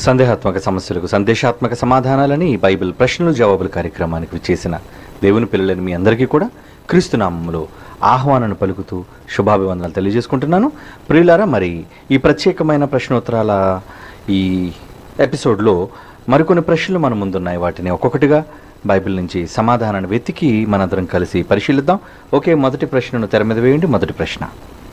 సందేహాత్మక సమస్యలకు సందేశాత్మక సమాధానాలని ఈ బైబిల్ ప్రశ్నలు జవాబులు కార్యక్రమానికి విచ్చేసిన దేవుని పిల్లలని మీ అందరికీ కూడా క్రీస్తునామంలో ఆహ్వానాన్ని పలుకుతూ శుభాభివందనాలు తెలియజేసుకుంటున్నాను ప్రియులారా మరి ఈ ప్రత్యేకమైన ప్రశ్నోత్తరాల ఈ ఎపిసోడ్లో మరికొన్ని ప్రశ్నలు మన ముందున్నాయి వాటిని ఒక్కొక్కటిగా బైబిల్ నుంచి సమాధానాన్ని వెతికి మనందరం కలిసి పరిశీలిద్దాం ఓకే మొదటి ప్రశ్నను తెర మీద వేయండి మొదటి ప్రశ్న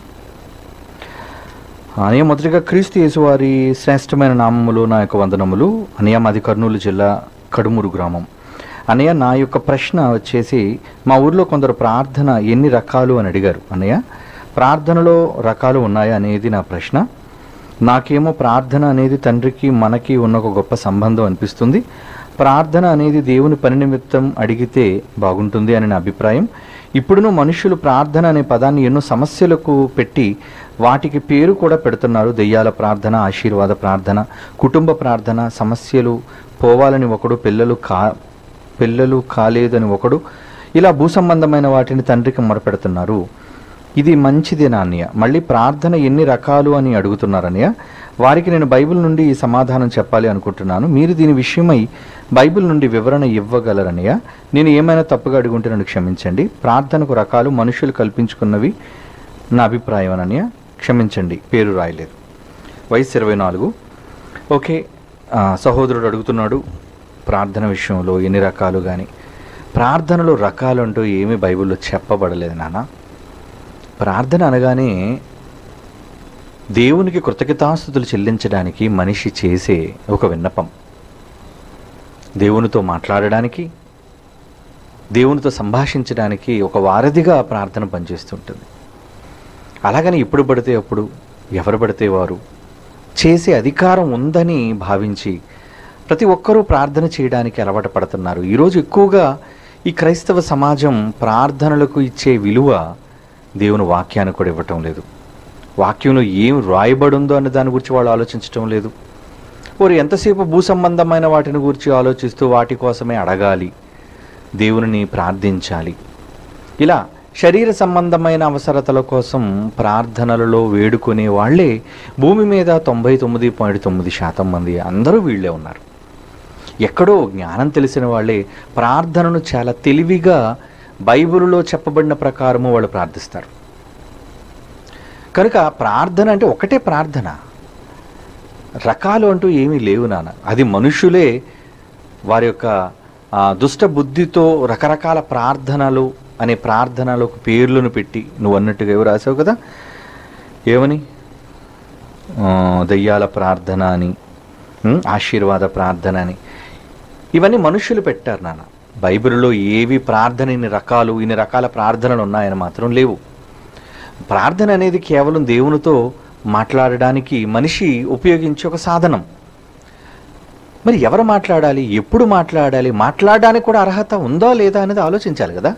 అనయ మొదటిగా క్రీస్తు యేసువారి శ్రేష్టమైన నామములు నా యొక్క వందనములు అనయ మాది కర్నూలు జిల్లా కడుమూరు గ్రామం అనయ్య నా యొక్క ప్రశ్న వచ్చేసి మా ఊర్లో కొందరు ప్రార్థన ఎన్ని రకాలు అని అడిగారు అన్నయ్య ప్రార్థనలో రకాలు ఉన్నాయా అనేది నా ప్రశ్న నాకేమో ప్రార్థన అనేది తండ్రికి మనకి ఉన్న ఒక గొప్ప సంబంధం అనిపిస్తుంది ప్రార్థన అనేది దేవుని పని నిమిత్తం అడిగితే బాగుంటుంది అని నా అభిప్రాయం ఇప్పుడును మనుషులు ప్రార్థన అనే పదాన్ని ఎన్నో సమస్యలకు పెట్టి వాటికి పేరు కూడా పెడుతున్నారు దెయ్యాల ప్రార్థన ఆశీర్వాద ప్రార్థన కుటుంబ ప్రార్థన సమస్యలు పోవాలని ఒకడు పిల్లలు కా పిల్లలు కాలేదని ఒకడు ఇలా భూ సంబంధమైన వాటిని తండ్రికి మొరపెడుతున్నారు ఇది మంచిదేనా అన్నయ్య మళ్ళీ ప్రార్థన ఎన్ని రకాలు అని అడుగుతున్నారన్నయ్య వారికి నేను బైబిల్ నుండి ఈ సమాధానం చెప్పాలి అనుకుంటున్నాను మీరు దీని విషయమై బైబిల్ నుండి వివరణ ఇవ్వగలరన్నయ్య నేను ఏమైనా తప్పుగా అడుగుంటే నన్ను క్షమించండి ప్రార్థనకు రకాలు మనుషులు కల్పించుకున్నవి నా అభిప్రాయం అనయ్య క్షమించండి పేరు రాయలేదు వయసు ఇరవై నాలుగు ఓకే ఆ, సహోదరుడు అడుగుతున్నాడు ప్రార్థన విషయంలో ఎన్ని రకాలు కానీ ప్రార్థనలో రకాలు అంటూ ఏమీ బైబిల్లో చెప్పబడలేదు నాన్న ప్రార్థన అనగానే దేవునికి కృతజ్ఞతాస్థుతులు చెల్లించడానికి మనిషి చేసే ఒక విన్నపం దేవునితో మాట్లాడడానికి దేవునితో సంభాషించడానికి ఒక వారధిగా ప్రార్థన పనిచేస్తుంటుంది అలాగని ఎప్పుడు పడితే అప్పుడు ఎవరు పడితే వారు చేసే అధికారం ఉందని భావించి ప్రతి ఒక్కరూ ప్రార్థన చేయడానికి అలవాటు పడుతున్నారు ఈరోజు ఎక్కువగా ఈ క్రైస్తవ సమాజం ప్రార్థనలకు ఇచ్చే విలువ దేవుని వాక్యానికి కూడా ఇవ్వటం లేదు వాక్యంలో ఏం రాయబడిందో అనే దాని గురించి వాళ్ళు ఆలోచించటం లేదు వారు ఎంతసేపు భూ సంబంధమైన వాటిని గురించి ఆలోచిస్తూ వాటి కోసమే అడగాలి దేవునిని ప్రార్థించాలి ఇలా శరీర సంబంధమైన అవసరతల కోసం ప్రార్థనలలో వేడుకునే వాళ్ళే భూమి మీద తొంభై తొమ్మిది పాయింట్ తొమ్మిది శాతం మంది అందరూ వీళ్ళే ఉన్నారు ఎక్కడో జ్ఞానం తెలిసిన వాళ్ళే ప్రార్థనను చాలా తెలివిగా బైబిల్లో చెప్పబడిన ప్రకారము వాళ్ళు ప్రార్థిస్తారు కనుక ప్రార్థన అంటే ఒకటే ప్రార్థన రకాలు అంటూ ఏమీ లేవు నాన్న అది మనుషులే వారి యొక్క ఆ, దుష్ట బుద్ధితో రకరకాల ప్రార్థనలు అనే ప్రార్థనలకు పేర్లను పెట్టి నువ్వు అన్నట్టుగా ఎవరు రాసావు కదా ఏమని ఆ, దయ్యాల ప్రార్థన అని ఉమ్, ఆశీర్వాద ప్రార్థన అని ఇవన్నీ మనుషులు పెట్టారు నాన్న బైబిల్లో ఏవి ప్రార్థన ఇన్ని రకాలు ఇన్ని రకాల ప్రార్థనలు ఉన్నాయని మాత్రం లేవు ప్రార్థన అనేది కేవలం దేవునితో మాట్లాడడానికి మనిషి ఉపయోగించే ఒక సాధనం మరి ఎవరు మాట్లాడాలి ఎప్పుడు మాట్లాడాలి మాట్లాడడానికి కూడా అర్హత ఉందా లేదా అనేది ఆలోచించాలి కదా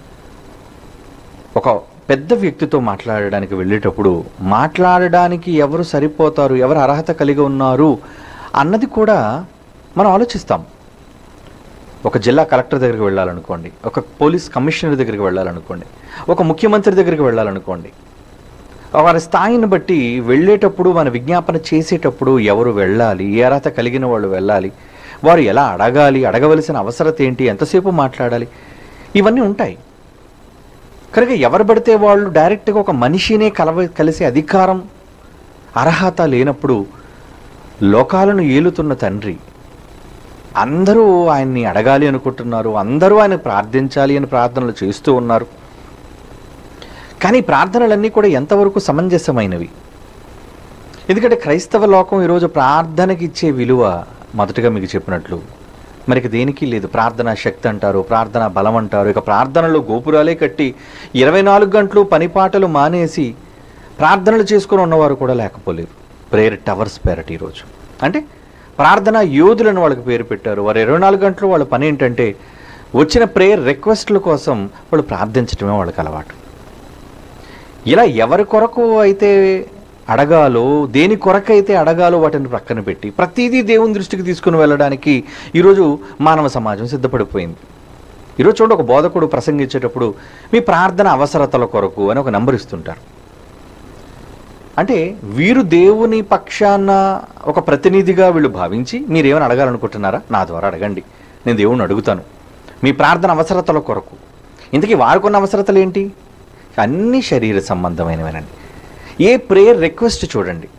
ఒక పెద్ద వ్యక్తితో మాట్లాడడానికి వెళ్ళేటప్పుడు మాట్లాడడానికి ఎవరు సరిపోతారు ఎవరు అర్హత కలిగి ఉన్నారు అన్నది కూడా మనం ఆలోచిస్తాం ఒక జిల్లా కలెక్టర్ దగ్గరికి వెళ్ళాలనుకోండి ఒక పోలీస్ కమిషనర్ దగ్గరికి వెళ్ళాలనుకోండి ఒక ముఖ్యమంత్రి దగ్గరికి వెళ్ళాలనుకోండి వారి స్థాయిని బట్టి వెళ్ళేటప్పుడు మన విజ్ఞాపన చేసేటప్పుడు ఎవరు వెళ్ళాలి ఏ అర్హత కలిగిన వాళ్ళు వెళ్ళాలి వారు ఎలా అడగాలి అడగవలసిన అవసరత ఏంటి ఎంతసేపు మాట్లాడాలి ఇవన్నీ ఉంటాయి కనుక ఎవరు పడితే వాళ్ళు డైరెక్ట్గా ఒక మనిషినే కలవ కలిసే అధికారం అర్హత లేనప్పుడు లోకాలను ఏలుతున్న తండ్రి అందరూ ఆయన్ని అడగాలి అనుకుంటున్నారు అందరూ ఆయన ప్రార్థించాలి అని ప్రార్థనలు చేస్తూ ఉన్నారు కానీ ఈ ప్రార్థనలన్నీ కూడా ఎంతవరకు సమంజసమైనవి ఎందుకంటే క్రైస్తవ లోకం ఈరోజు ప్రార్థనకి ఇచ్చే విలువ మొదటగా మీకు చెప్పినట్లు మరికి దేనికి లేదు ప్రార్థనా శక్తి అంటారు ప్రార్థనా బలం అంటారు ఇక ప్రార్థనలో గోపురాలే కట్టి ఇరవై నాలుగు గంటలు పనిపాటలు మానేసి ప్రార్థనలు చేసుకుని ఉన్నవారు కూడా లేకపోలేరు ప్రేయర్ టవర్స్ పేరట ఈరోజు అంటే ప్రార్థనా యోధులను వాళ్ళకి పేరు పెట్టారు వారు ఇరవై నాలుగు గంటలు వాళ్ళ పని ఏంటంటే వచ్చిన ప్రేయర్ రిక్వెస్ట్ల కోసం వాళ్ళు ప్రార్థించడమే వాళ్ళకి అలవాటు ఇలా ఎవరి కొరకు అయితే అడగాలో దేని కొరకైతే అడగాలో వాటిని ప్రక్కన పెట్టి ప్రతిదీ దేవుని దృష్టికి తీసుకుని వెళ్ళడానికి ఈరోజు మానవ సమాజం సిద్ధపడిపోయింది ఈరోజు చూడండి ఒక బోధకుడు ప్రసంగించేటప్పుడు మీ ప్రార్థన అవసరతల కొరకు అని ఒక నంబర్ ఇస్తుంటారు అంటే వీరు దేవుని పక్షాన ఒక ప్రతినిధిగా వీళ్ళు భావించి మీరేమని అడగాలనుకుంటున్నారా నా ద్వారా అడగండి నేను దేవుణ్ణి అడుగుతాను మీ ప్రార్థన అవసరతల కొరకు ఇంతకీ వాడుకున్న అవసరతలు ఏంటి అన్ని శరీర సంబంధమైనవేనండి ఏ ప్రేయర్ రిక్వెస్ట్ చూడండి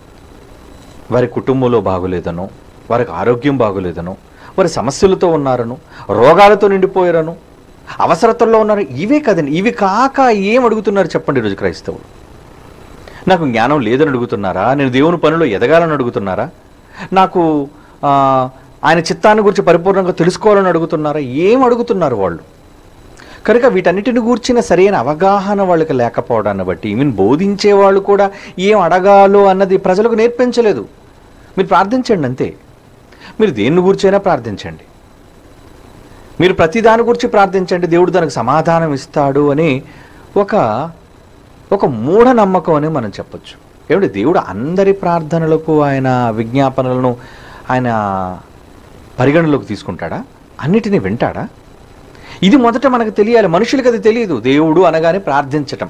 వారి కుటుంబంలో బాగోలేదనో వారికి ఆరోగ్యం బాగోలేదనో వారి సమస్యలతో ఉన్నారను రోగాలతో నిండిపోయారను అవసరతల్లో ఉన్నారు ఇవే కదండి ఇవి కాక ఏం అడుగుతున్నారు చెప్పండి ఈరోజు క్రైస్తవులు నాకు జ్ఞానం లేదని అడుగుతున్నారా నేను దేవుని పనిలో ఎదగాలని అడుగుతున్నారా నాకు ఆ, ఆయన చిత్తాన్ని గురించి పరిపూర్ణంగా తెలుసుకోవాలని అడుగుతున్నారా ఏం అడుగుతున్నారు వాళ్ళు కనుక వీటన్నిటిని గూర్చిన సరైన అవగాహన వాళ్ళకి లేకపోవడాన్ని బట్టి ఈవెన్ బోధించే వాళ్ళు కూడా ఏం అడగాలో అన్నది ప్రజలకు నేర్పించలేదు మీరు ప్రార్థించండి అంతే మీరు దేన్ని గురించైనా ప్రార్థించండి మీరు ప్రతి దాని గురించి ప్రార్థించండి దేవుడు దానికి సమాధానం ఇస్తాడు అని ఒక ఒక మూఢనమ్మకం అని మనం చెప్పొచ్చు ఏమిటి దేవుడు అందరి ప్రార్థనలకు ఆయన విజ్ఞాపనలను ఆయన పరిగణలోకి తీసుకుంటాడా అన్నిటినీ వింటాడా ఇది మొదట మనకు తెలియాలి మనుషులకు అది తెలియదు దేవుడు అనగానే ప్రార్థించటం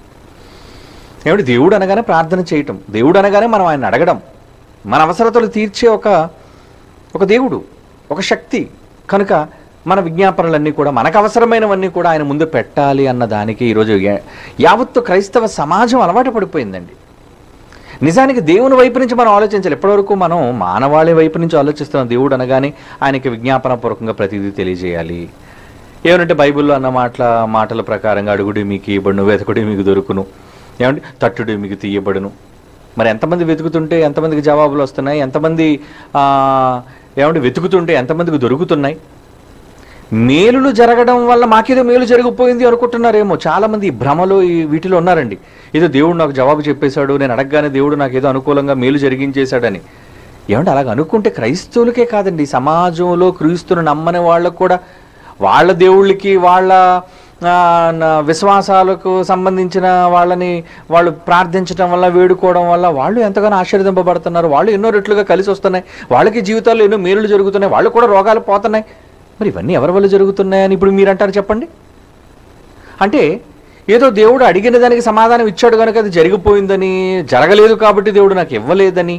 ఏమిటి దేవుడు అనగానే ప్రార్థన చేయటం దేవుడు అనగానే మనం ఆయన అడగడం మన అవసరతలు తీర్చే ఒక ఒక దేవుడు ఒక శక్తి కనుక మన విజ్ఞాపనలన్నీ కూడా మనకు అవసరమైనవన్నీ కూడా ఆయన ముందు పెట్టాలి అన్న దానికి ఈరోజు యా- యావత్తు క్రైస్తవ సమాజం అలవాటు పడిపోయిందండి నిజానికి దేవుని వైపు నుంచి మనం ఆలోచించాలి ఎప్పటివరకు మనం మానవాళి వైపు నుంచి ఆలోచిస్తున్నాం దేవుడు అనగానే ఆయనకి విజ్ఞాపన పూర్వకంగా ప్రతిదీ తెలియజేయాలి ఏమంటే బైబిల్లో అన్న మాటల మాటల ప్రకారంగా అడుగుడి మీకు ఇవ్వబడును వెతకుడి మీకు దొరుకును ఏమంటే తట్టుడి మీకు తీయబడును మరి ఎంతమంది వెతుకుతుంటే ఎంతమందికి జవాబులు వస్తున్నాయి ఎంతమంది ఆ, ఏమంటే వెతుకుతుంటే ఎంతమందికి దొరుకుతున్నాయి మేలులు జరగడం వల్ల మాకేదో మేలు జరిగిపోయింది అనుకుంటున్నారేమో చాలా మంది ఈ భ్రమలో ఈ వీటిలో ఉన్నారండి ఏదో దేవుడు నాకు జవాబు చెప్పేశాడు నేను అడగగానే దేవుడు నాకు ఏదో అనుకూలంగా మేలు జరిగించేశాడని ఏమంటే అలాగ అనుకుంటే క్రైస్తవులకే కాదండి సమాజంలో క్రీస్తును నమ్మని వాళ్ళకు కూడా వాళ్ళ దేవుళ్ళకి వాళ్ళ ఆ, నా- విశ్వాసాలకు సంబంధించిన వాళ్ళని వాళ్ళు ప్రార్థించడం వల్ల వేడుకోవడం వల్ల వాళ్ళు ఎంతగానో ఆశీర్వదింపబడుతున్నారు వాళ్ళు ఎన్నో రెట్లుగా కలిసి వస్తున్నాయి వాళ్ళకి జీవితాల్లో ఎన్నో మేలులు జరుగుతున్నాయి వాళ్ళు కూడా రోగాలు పోతున్నాయి మరి ఇవన్నీ ఎవరి వల్ల జరుగుతున్నాయని ఇప్పుడు మీరు అంటారు చెప్పండి అంటే ఏదో దేవుడు అడిగిన దానికి సమాధానం ఇచ్చాడు కనుక అది జరిగిపోయిందని జరగలేదు కాబట్టి దేవుడు నాకు ఇవ్వలేదని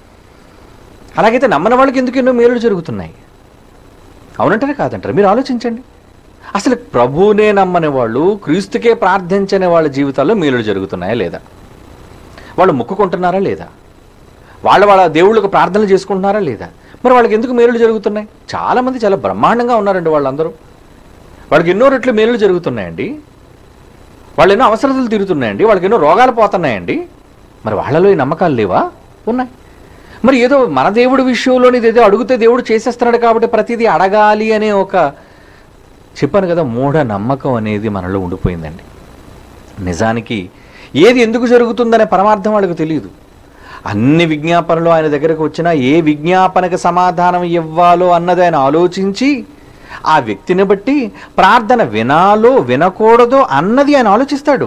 అలాగైతే నమ్మని వాళ్ళకి ఎందుకు ఎన్నో మేలులు జరుగుతున్నాయి అవునంటారే కాదంటారు మీరు ఆలోచించండి అసలు ప్రభువునే నమ్మని వాళ్ళు క్రీస్తుకే ప్రార్థించని వాళ్ళ జీవితాల్లో మేలులు జరుగుతున్నాయా లేదా వాళ్ళు మొక్కుకుంటున్నారా లేదా వాళ్ళ వాళ్ళ దేవుళ్ళకు ప్రార్థనలు చేసుకుంటున్నారా లేదా మరి వాళ్ళకి ఎందుకు మేలులు జరుగుతున్నాయి చాలామంది చాలా బ్రహ్మాండంగా ఉన్నారండి వాళ్ళందరూ వాళ్ళకి ఎన్నో రెట్లు మేలులు జరుగుతున్నాయండి వాళ్ళు ఎన్నో అవసరతలు తీరుతున్నాయండి వాళ్ళకి ఎన్నో రోగాలు పోతున్నాయండి మరి వాళ్ళలో ఈ నమ్మకాలు లేవా ఉన్నాయి మరి ఏదో మన దేవుడి విషయంలోని ఏదో అడిగితే దేవుడు చేసేస్తున్నాడు కాబట్టి ప్రతిదీ అడగాలి అనే ఒక చెప్పాను కదా మూఢ నమ్మకం అనేది మనలో ఉండిపోయిందండి నిజానికి ఏది ఎందుకు జరుగుతుందనే పరమార్థం వాళ్ళకు తెలియదు అన్ని విజ్ఞాపనలు ఆయన దగ్గరకు వచ్చినా ఏ విజ్ఞాపనకు సమాధానం ఇవ్వాలో అన్నది ఆయన ఆలోచించి ఆ వ్యక్తిని బట్టి ప్రార్థన వినాలో వినకూడదో అన్నది ఆయన ఆలోచిస్తాడు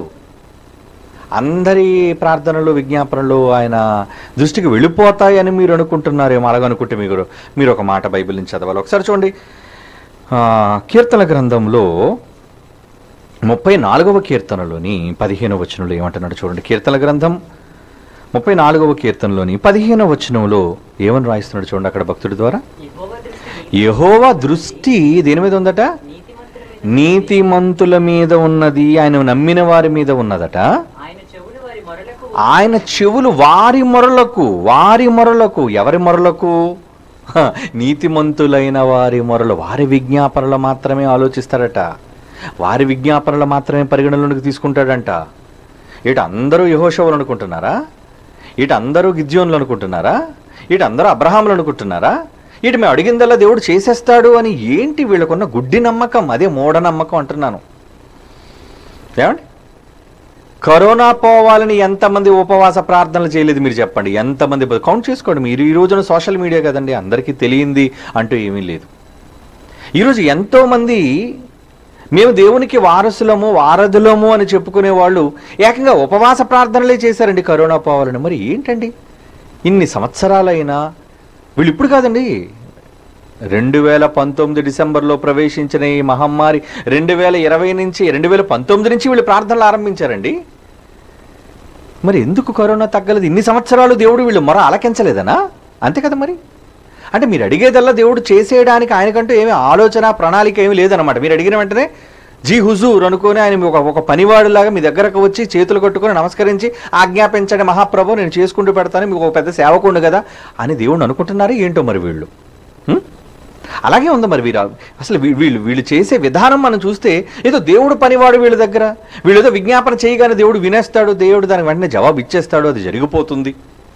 అందరి ప్రార్థనలు విజ్ఞాపనలు ఆయన దృష్టికి వెళ్ళిపోతాయని మీరు అనుకుంటున్నారేమో అలాగనుకుంటే మీరు మీరు ఒక మాట బైబిల్ నుంచి చదవాలి ఒకసారి చూడండి ఆ, కీర్తన గ్రంథంలో ముప్పై నాలుగవ కీర్తనలోని పదిహేనవ వచనంలో ఏమంటున్నాడు చూడండి కీర్తన గ్రంథం ముప్పై నాలుగవ కీర్తనలోని పదిహేనవ వచనంలో ఏమని రాయిస్తున్నాడు చూడండి అక్కడ భక్తుడి ద్వారా యెహోవా దృష్టి యెహోవా దృష్టి దేని మీద ఉందట నీతిమంతుల మీద నీతిమంతుల మీద ఉన్నది ఆయన నమ్మిన వారి మీద ఉన్నదట ఆయన చెవులు వారి మొరలకు ఆయన చెవులు వారి మొరలకు వారి మొరలకు ఎవరి మొరలకు హ, నీతిమంతులైన వారి మొరలు వారి విజ్ఞాపనలు మాత్రమే ఆలోచిస్తాడట వారి విజ్ఞాపనలు మాత్రమే పరిగణలోనికి తీసుకుంటాడంట ఇటు అందరూ యహోషవులు అనుకుంటున్నారా ఇటు అందరూ గిద్యోన్లు అనుకుంటున్నారా ఇటు అందరూ అబ్రహాములు అనుకుంటున్నారా ఇటు మేము అడిగిందల్లా దేవుడు చేసేస్తాడు అని ఏంటి వీళ్ళకున్న గుడ్డి నమ్మకం అదే మూఢనమ్మకం అంటున్నాను ఏమండి కరోనా పోవాలని ఎంతమంది ఉపవాస ప్రార్థనలు చేయలేదు మీరు చెప్పండి ఎంతమంది కౌంట్ చేసుకోండి మీరు ఈ రోజున సోషల్ మీడియా కదండి అందరికీ తెలియంది అంటూ ఏమీ లేదు ఈరోజు ఎంతోమంది మేము దేవునికి వారసులము వారధులము అని చెప్పుకునే వాళ్ళు ఏకంగా ఉపవాస ప్రార్థనలే చేశారండి కరోనా పోవాలని మరి ఏంటండి ఇన్ని సంవత్సరాలైనా వీళ్ళు ఇప్పుడు కాదండి రెండు వేల పంతొమ్మిది డిసెంబర్లో ప్రవేశించిన ఈ మహమ్మారి రెండు వేల ఇరవై నుంచి రెండు వేల పంతొమ్మిది నుంచి వీళ్ళు ప్రార్థనలు ఆరంభించారండి మరి ఎందుకు కరోనా తగ్గలేదు ఇన్ని సంవత్సరాలు దేవుడు వీళ్ళు మొర ఆలకించలేదనా అంతే కదా మరి అంటే మీరు అడిగేదల్లా దేవుడు చేసేయడానికి ఆయనకంటూ ఏమి ఆలోచన ప్రణాళిక ఏమీ లేదనమాట మీరు అడిగిన వెంటనే జీ హుజూర్ అనుకొని ఆయన ఒక ఒక పనివాడులాగా మీ దగ్గరకు వచ్చి చేతులు కట్టుకొని నమస్కరించి ఆజ్ఞాపించండి మహాప్రభు నేను చేసుకుంటూ పెడతాను మీకు ఒక పెద్ద సేవకుండు కదా అని దేవుడు అనుకుంటున్నారు ఏంటో మరి వీళ్ళు హ్మ్? అలాగే ఉంది మరి వీరు అసలు వీ- వీళ్ళు వీళ్ళు చేసే విధానం మనం చూస్తే ఏదో దేవుడు పనివాడు వీళ్ళ దగ్గర వీళ్ళు ఏదో విజ్ఞాపన చేయగానే దేవుడు వినేస్తాడు దేవుడు దానికి వెంటనే జవాబు ఇచ్చేస్తాడు అది జరిగిపోతుంది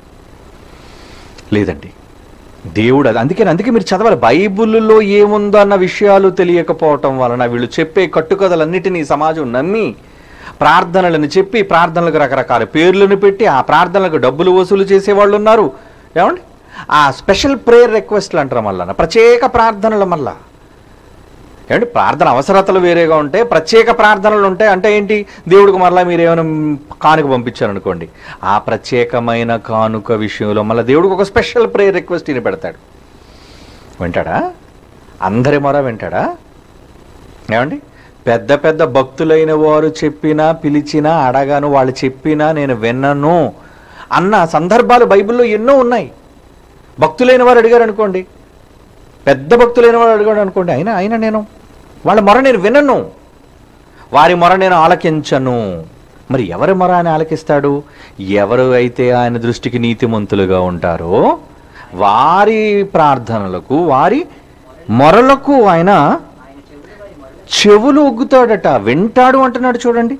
లేదండి దేవుడు అది అందుకే అందుకే మీరు చదవాలి బైబిల్లో ఏముందో అన్న విషయాలు తెలియకపోవటం వలన వీళ్ళు చెప్పే కట్టుకథలన్నిటినీ సమాజం నమ్మి ప్రార్థనలను చెప్పి ప్రార్థనలకు రకరకాల పేర్లను పెట్టి ఆ ప్రార్థనలకు డబ్బులు వసూలు చేసే వాళ్ళు ఉన్నారు ఏమండి ఆ స్పెషల్ ప్రేయర్ రిక్వెస్ట్లు అంటారు మళ్ళా ప్రత్యేక ప్రార్థనల మళ్ళా ఏమంటే ప్రార్థన అవసరతలు వేరేగా ఉంటాయి ప్రత్యేక ప్రార్థనలు ఉంటాయి అంటే ఏంటి దేవుడికి మరలా మీరు ఏమైనా కానుక పంపించారు అనుకోండి ఆ ప్రత్యేకమైన కానుక విషయంలో మళ్ళీ దేవుడికి ఒక స్పెషల్ ప్రేయర్ రిక్వెస్ట్ ఈయన పెడతాడు వింటాడా అందరి మొర వింటాడా ఏమండి పెద్ద పెద్ద భక్తులైన వారు చెప్పినా పిలిచినా అడగాను వాళ్ళు చెప్పినా నేను విన్నను అన్న సందర్భాలు బైబిల్లో ఎన్నో ఉన్నాయి భక్తులైన వారు అడిగారు అనుకోండి పెద్ద భక్తులైన వారు అడిగాడు అనుకోండి అయినా అయినా నేను వాళ్ళ మొర నేను వినను వారి మొర నేను ఆలకించను మరి ఎవరి మొర ఆయన ఆలకిస్తాడు ఎవరు అయితే ఆయన దృష్టికి నీతిమంతులుగా ఉంటారో వారి ప్రార్థనలకు వారి మొరలకు ఆయన ఆయన చెవులు వారి మరల చెవులు ఒగ్గుతాడట వింటాడు అంటున్నాడు చూడండి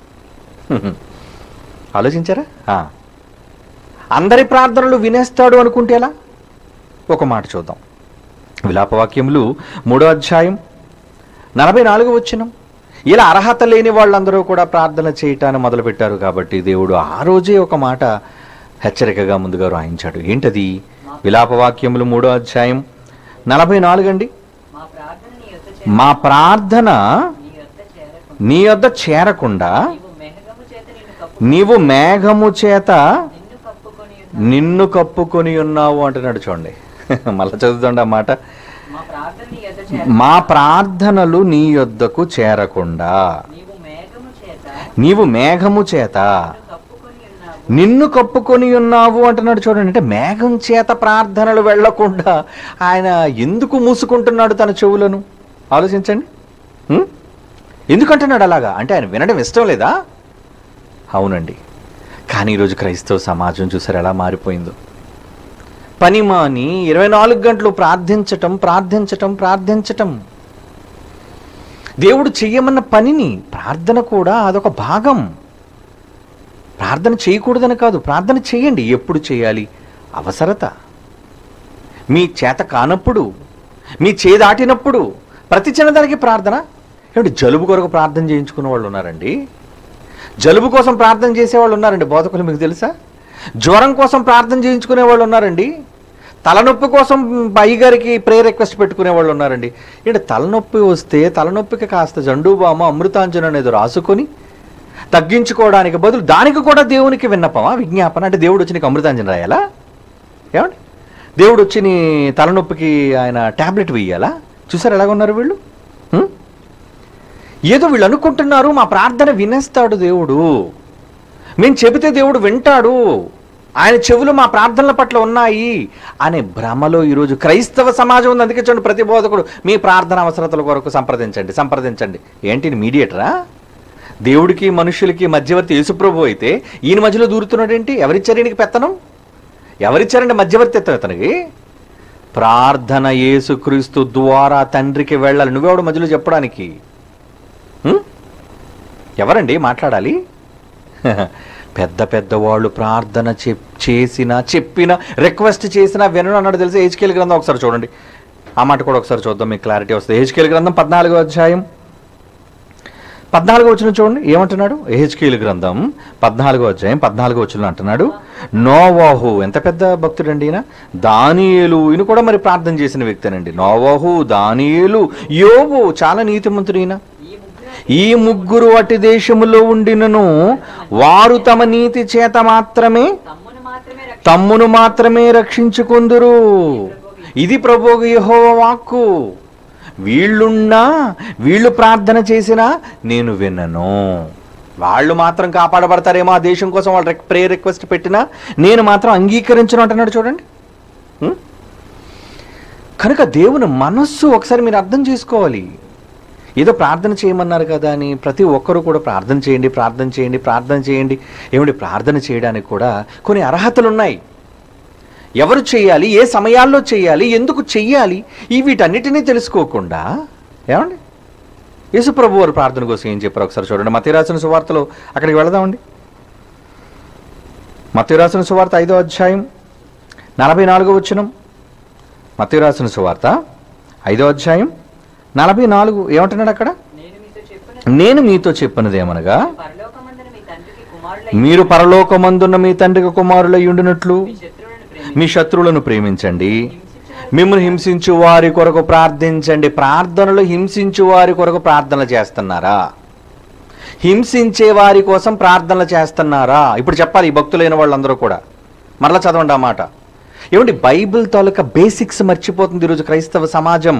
ఆలోచించారా ఆ. అందరి ప్రార్థనలు వినేస్తాడు అనుకుంటే ఎలా ఒక మాట చూద్దాం విలాపవాక్యములు మూడో అధ్యాయం నలభై నాలుగు వచ్చినం ఇలా అర్హత లేని వాళ్ళందరూ కూడా ప్రార్థన చేయటాన్ని మొదలుపెట్టారు కాబట్టి దేవుడు ఆ రోజే ఒక మాట హెచ్చరికగా ముందుగా రాయించాడు ఏంటది విలాపవాక్యములు మూడో అధ్యాయం నలభై నాలుగు అండి మా ప్రార్థన నీ యొద్ద చేర మా ప్రార్థన నీ యొద్ద చేరకుండా నీ వద్ద చేరకుండా నీవు మెహగము చేత నీవు మేఘము చేత నిన్ను కప్పు నిన్ను కప్పుకొని ఉన్న నిన్ను కప్పుకొని ఉన్నావు అంటున్నాడు చూడండి మళ్ళా చదువుతుండ ఆ మాట మా ప్రార్థన నీ యొద్ద చేర మా ప్రార్థనలు నీ యొద్దకు చేరకుండా నీవు మేఘము చేత నీవు మేఘము చేత నిన్ను కప్పుకొని ఉన్నావు నిన్ను కప్పుకొని ఉన్నావు అంటున్నాడు చూడండి అంటే మేఘం చేత ప్రార్థనలు వెళ్లకుండా ఆయన ఎందుకు మూసుకుంటున్నాడు తన చెవులను ఆలోచించండి హ్మ్? ఎందుకంటున్నాడు అలాగా అంటే ఆయన వినడం ఇష్టం లేదా అవునండి కానీ ఈరోజు క్రైస్తవ సమాజం చూసారు ఎలా మారిపోయిందో పని మాని ఇరవై నాలుగు గంటలు ప్రార్థించటం ప్రార్థించటం ప్రార్థించటం దేవుడు చెయ్యమన్న పనిని ప్రార్థన కూడా అదొక భాగం ప్రార్థన చేయకూడదని కాదు ప్రార్థన చేయండి ఎప్పుడు చేయాలి అవసరత మీ చేత కానప్పుడు మీ చేదాటినప్పుడు ప్రతి చిన్నదానికి ప్రార్థన ఏమిటి జలుబు కొరకు ప్రార్థన చేయించుకున్న వాళ్ళు ఉన్నారండి జలుబు కోసం ప్రార్థన చేసేవాళ్ళు ఉన్నారండి బోధకులు మీకు తెలుసా జ్వరం కోసం ప్రార్థన చేయించుకునే వాళ్ళు ఉన్నారండి తలనొప్పి కోసం అయ్యగారికి ప్రేయర్ రిక్వెస్ట్ పెట్టుకునే వాళ్ళు ఉన్నారండి ఏంటి తలనొప్పి వస్తే తలనొప్పికి కాస్త జండూబామ అమృతాంజనం అనేది రాసుకొని తగ్గించుకోవడానికి బదులు దానికి కూడా దేవునికి విన్నపమా విజ్ఞాపన అంటే దేవుడు వచ్చి నీకు అమృతాంజనం రాయాలా ఏమండి దేవుడు వచ్చి నీ తలనొప్పికి ఆయన ట్యాబ్లెట్ వేయాలా చూసారు ఎలాగ ఉన్నారు వీళ్ళు హ్మ్? ఏదో వీళ్ళు అనుకుంటున్నారు మా ప్రార్థన వినేస్తాడు దేవుడు మేము చెబితే దేవుడు వింటాడు ఆయన చెవులు మా ప్రార్థనల పట్ల ఉన్నాయి అనే భ్రమలో ఈరోజు క్రైస్తవ సమాజం ఉంది అందుకే చూడండి ప్రతి బోధకుడు మీ ప్రార్థన అవసరతల కొరకు సంప్రదించండి సంప్రదించండి ఏంటి మీడియేటరా దేవుడికి మనుషులకి మధ్యవర్తి యేసుప్రభు అయితే ఈయన మధ్యలో దూరుతున్నాడేంటి ఎవరిచ్చారు ఈయనకి పెత్తనం ఎవరిచ్చారండి మధ్యవర్తిత్వం ఇతనికి ప్రార్థన యేసుక్రీస్తు ద్వారా తండ్రికి వెళ్ళాలి నువ్వెవడు మధ్యలో చెప్పడానికి హ్మ్? ఎవరండి మాట్లాడాలి పెద్ద పెద్ద వాళ్ళు ప్రార్థన చెప్ చేసిన చెప్పిన రిక్వెస్ట్ చేసిన వినడం అన్నాడు తెలిసి హెచ్కేల్ గ్రంథం ఒకసారి చూడండి ఆ మాట కూడా ఒకసారి చూద్దాం మీకు క్లారిటీ వస్తుంది హెచ్కేల్ గ్రంథం పద్నాలుగో అధ్యాయం పద్నాలుగో వచ్చిన చూడండి ఏమంటున్నాడు హెచ్కేల్ గ్రంథం పద్నాలుగో అధ్యాయం పద్నాలుగో వచ్చిన అంటున్నాడు నోవాహు ఎంత పెద్ద భక్తుడండి ఈయన దానియేలు ఈయన కూడా మరి ప్రార్థన చేసిన వ్యక్తేనండి నోవాహు దానియేలు యోబు చాలా నీతిమంతుడు ఈయన ఈ ముగ్గురు ఈ ముగ్గురు అటు దేశములో ఉండినను వారు తమ నీతి చేత మాత్రమే తమ్మును మాత్రమే రక్ష తమ్మును మాత్రమే రక్షించుకుందురు ఇది ప్రభువు యెహోవా వాక్కు వీళ్ళున్నా వీళ్ళు ప్రార్థన చేసినా నేను వినను వాళ్ళు మాత్రం కాపాడబడతారేమో ఆ దేశం కోసం వాళ్ళు ప్రే రిక్వెస్ట్ పెట్టినా నేను మాత్రం అంగీకరించను అంటున్నాడు చూడండి ఉం? కనుక దేవుని మనస్సు ఒకసారి మీరు అర్థం చేసుకోవాలి ఏదో ప్రార్థన చేయమన్నారు కదా అని ప్రతి ఒక్కరూ కూడా ప్రార్థన చేయండి ప్రార్థన చేయండి ప్రార్థన చేయండి ఏమిటి ప్రార్థన చేయడానికి కూడా కొన్ని అర్హతలు ఉన్నాయి ఎవరు చేయాలి ఏ సమయాల్లో చేయాలి ఎందుకు చెయ్యాలి ఈ వీటన్నిటినీ తెలుసుకోకుండా ఏమండి యేసుప్రభు వారు ప్రార్థన కోసం ఏం చెప్పారు ఒకసారి చూడండి మత రాసిన సువార్తలో అక్కడికి వెళదామండి మత రాసిన సువార్త ఐదో అధ్యాయం నలభై నాలుగో వచ్చినం మత రాసిన సువార్త ఐదో అధ్యాయం నలభై నాలుగు ఏమంటున్నాడు అక్కడ నేను మీతో చెప్పిన నేను మీతో చెప్పినది ఏమనగా పరలోకమందున మీ తండ్రికి కుమారులై మీరు పరలోకమందున్న మీ తండ్రికి కుమారులై ఉండినట్లు మీ శత్రువులను ప్రేమించి మీ శత్రువులను ప్రేమించండి హింసించిన మిమ్మల్ని హింసించు వారి కొరకు ప్రార్థించండి ప్రార్థనలు హింసించు వారి కొరకు ప్రార్థనలు చేస్తున్నారా హింసించే వారి కోసం ప్రార్థనలు చేస్తున్నారా ఇప్పుడు చెప్పాలి ఈ భక్తులైన వాళ్ళందరూ కూడా మరలా చదవండి ఆ మాట ఏమండి బైబిల్ తాలూకా బేసిక్స్ మర్చిపోతుంది ఈరోజు క్రైస్తవ సమాజం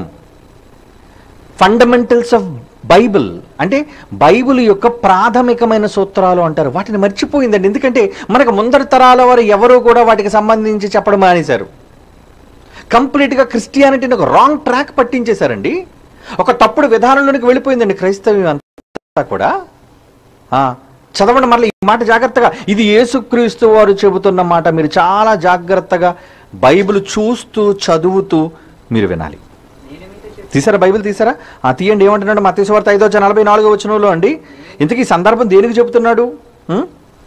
ఫండమెంటల్స్ ఆఫ్ బైబిల్ అంటే బైబిల్ యొక్క ప్రాథమికమైన సూత్రాలు అంటారు వాటిని మర్చిపోయిందండి ఎందుకంటే మనకు ముందరి తరాల వారు ఎవరూ కూడా వాటికి సంబంధించి చెప్పడం మానేశారు కంప్లీట్గా క్రిస్టియానిటీని ఒక రాంగ్ ట్రాక్ పట్టించేశారండి ఒక తప్పుడు విధానంలోనికి వెళ్ళిపోయిందండి క్రైస్తవ్యం అంతా కూడా ఆ, చదవండి మళ్ళీ ఈ మాట జాగ్రత్తగా ఇది యేసుక్రీస్తు వారు చెబుతున్న మాట మీరు చాలా జాగ్రత్తగా బైబిల్ చూస్తూ చదువుతూ మీరు వినాలి నేను మీతో చెప్పిన తీసారా బైబిల్ తీసారా ఆ తీయండి ఏమంటున్నాడు మతేశ్వార్త ఐదో వచ్చి నలభై నాలుగో వచనంలో అండి ఇంతకీ ఈ సందర్భం దేనికి చెబుతున్నాడు ఉం?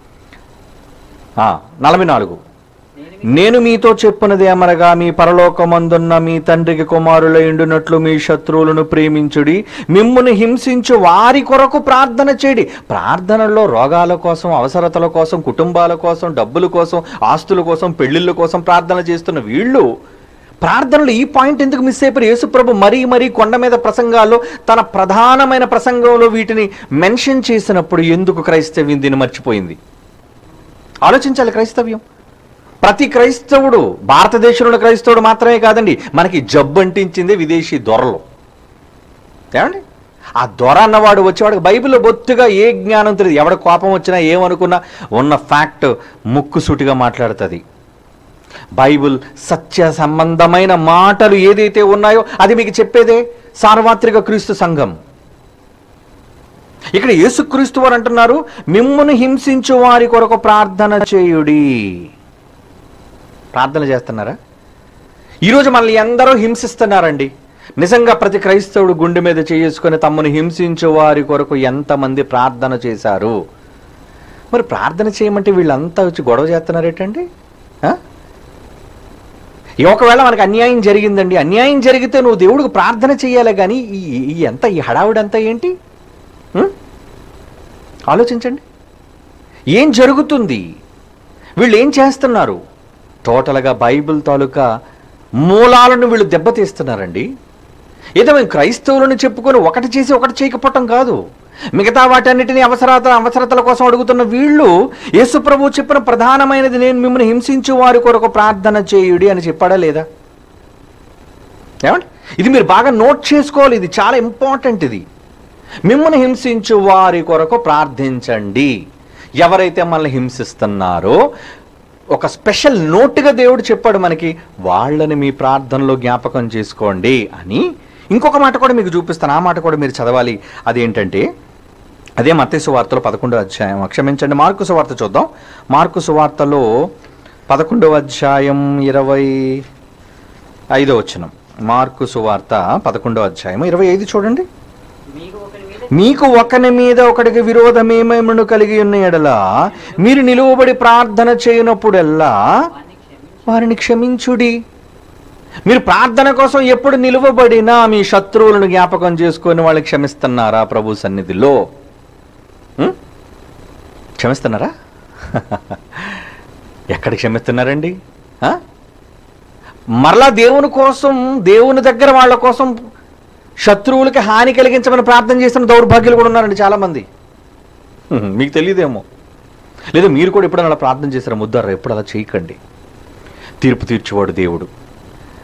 ఆ, నలభై నాలుగు నేను నేను మీతో చెప్పున్నది ఏమనగా మీ పరలోకమందున్న మీ తండ్రికి కుమారులైండునట్లు మీ శత్రువులను ప్రేమించుడి మిమ్మును హింసించు వారి కొరకు ప్రార్థన చేయండి ప్రార్థనలో రోగాల కోసం అవసరతల కోసం కుటుంబాల కోసం డబ్బుల కోసం ఆస్తుల కోసం పెళ్లిళ్ళ కోసం ప్రార్థన చేస్తున్న వీళ్ళు ప్రార్థనలు ఈ పాయింట్ ఎందుకు మిస్ అయిపోయారు యేసుప్రభు మరీ మరీ కొండ మీద ప్రసంగాల్లో తన ప్రధానమైన ప్రసంగంలో వీటిని మెన్షన్ చేసినప్పుడు ఎందుకు క్రైస్తవ్యం దీన్ని మర్చిపోయింది ఆలోచించాలి క్రైస్తవ్యం ప్రతి క్రైస్తవుడు భారతదేశంలో క్రైస్తవుడు మాత్రమే కాదండి మనకి జబ్బు అంటించింది విదేశీ దొరలు ఏమండి ఆ దొర అన్నవాడు వచ్చేవాడికి బైబిల్లో బొత్తుగా ఏ జ్ఞానం తెలియదు ఎవడ కోపం వచ్చినా ఏమనుకున్నా ఉన్న ఫ్యాక్ట్ ముక్కుసూటిగా మాట్లాడుతుంది బైబిల్ సత్య సంబంధమైన మాటలు ఏదైతే ఉన్నాయో అది మీకు చెప్పేదే సార్వత్రిక క్రీస్తు సంఘం ఇక్కడ యేసుక్రీస్తు వారు అంటున్నారు మిమ్మును హింసించు వారి కొరకు ప్రార్థన చేయుడి ప్రార్థన చేస్తున్నారా ఈరోజు మనల్ని ఎందరో హింసిస్తున్నారండి నిజంగా ప్రతి క్రైస్తవుడు గుండె మీద చేసుకొని తమను హింసించు వారి కొరకు ఎంతమంది ప్రార్థన చేశారు మరి ప్రార్థన చేయమంటే వీళ్ళంతా వచ్చి గొడవ చేస్తున్నారేటండి ఆ? ఈ ఒకవేళ మనకు అన్యాయం జరిగిందండి అన్యాయం జరిగితే నువ్వు దేవుడికి ప్రార్థన చేయాలి కానీ ఈ ఈ ఎంత ఈ హడావుడంతా ఏంటి ఉం? ఆలోచించండి ఏం జరుగుతుంది వీళ్ళు ఏం చేస్తున్నారు టోటల్గా బైబిల్ తాలూకా మూలాలను వీళ్ళు దెబ్బతీస్తున్నారండి ఏదో మేము క్రైస్తవులను చెప్పుకొని ఒకటి చేసి ఒకటి చేయకపోవటం కాదు మిగతా వాటన్నిటిని అవసరత అవసరతల కోసం అడుగుతున్న వీళ్ళు యేసుప్రభు చెప్పిన ప్రధానమైనది నేను మిమ్మల్ని హింసించు వారి కొరకు ప్రార్థన చేయుడి అని చెప్పాడా లేదా ఏమండి ఇది మీరు బాగా నోట్ చేసుకోవాలి ఇది చాలా ఇంపార్టెంట్ ఇది మిమ్మల్ని హింసించు వారి కొరకు ప్రార్థించండి ఎవరైతే మనల్ని హింసిస్తున్నారో ఒక స్పెషల్ నోటుగా దేవుడు చెప్పాడు మనకి వాళ్ళని మీ ప్రార్థనలో జ్ఞాపకం చేసుకోండి అని ఇంకొక మాట కూడా మీకు చూపిస్తాను ఆ మాట కూడా మీరు చదవాలి అదేంటంటే అదే మత్తయి సువార్తలో పదకొండో అధ్యాయం క్షమించండి మార్కు సువార్త చూద్దాం మార్కు సువార్తలో పదకొండవ అధ్యాయం ఇరవై ఐదో వచనం మార్కు సువార్త పదకొండో అధ్యాయం ఇరవై ఐదు చూడండి మీకు ఒకరి మీద మీకు ఒకని మీద ఒకడికి విరోధమేమేమను కలిగి ఉన్న ఎడల మీరు నిలువబడి ప్రార్థన చేయనప్పుడెల్లా వారిని క్షమించి వారిని క్షమించుడి మీరు ప్రార్థన కోసం ఎప్పుడు నిలువబడినా మీ శత్రువులను జ్ఞాపకం చేసుకొని వాళ్ళని క్షమిస్తున్నారా ప్రభు సన్నిధిలో ఉం? క్షమిస్తున్నారా ఎక్కడ క్షమిస్తున్నారండి ఆ? మరలా దేవుని కోసం దేవుని దగ్గర వాళ్ళ కోసం శత్రువులకి హాని కలిగించమని ప్రార్థన చేస్తున్న దౌర్భాగ్యులు కూడా ఉన్నారండి చాలామంది హ్మ్, మీకు తెలియదేమో లేదా మీరు కూడా ఎప్పుడైనా అలా ప్రార్థన చేశారా ముద్దారా ఎప్పుడు అలా చేయకండి తీర్పు తీర్చేవాడు దేవుడు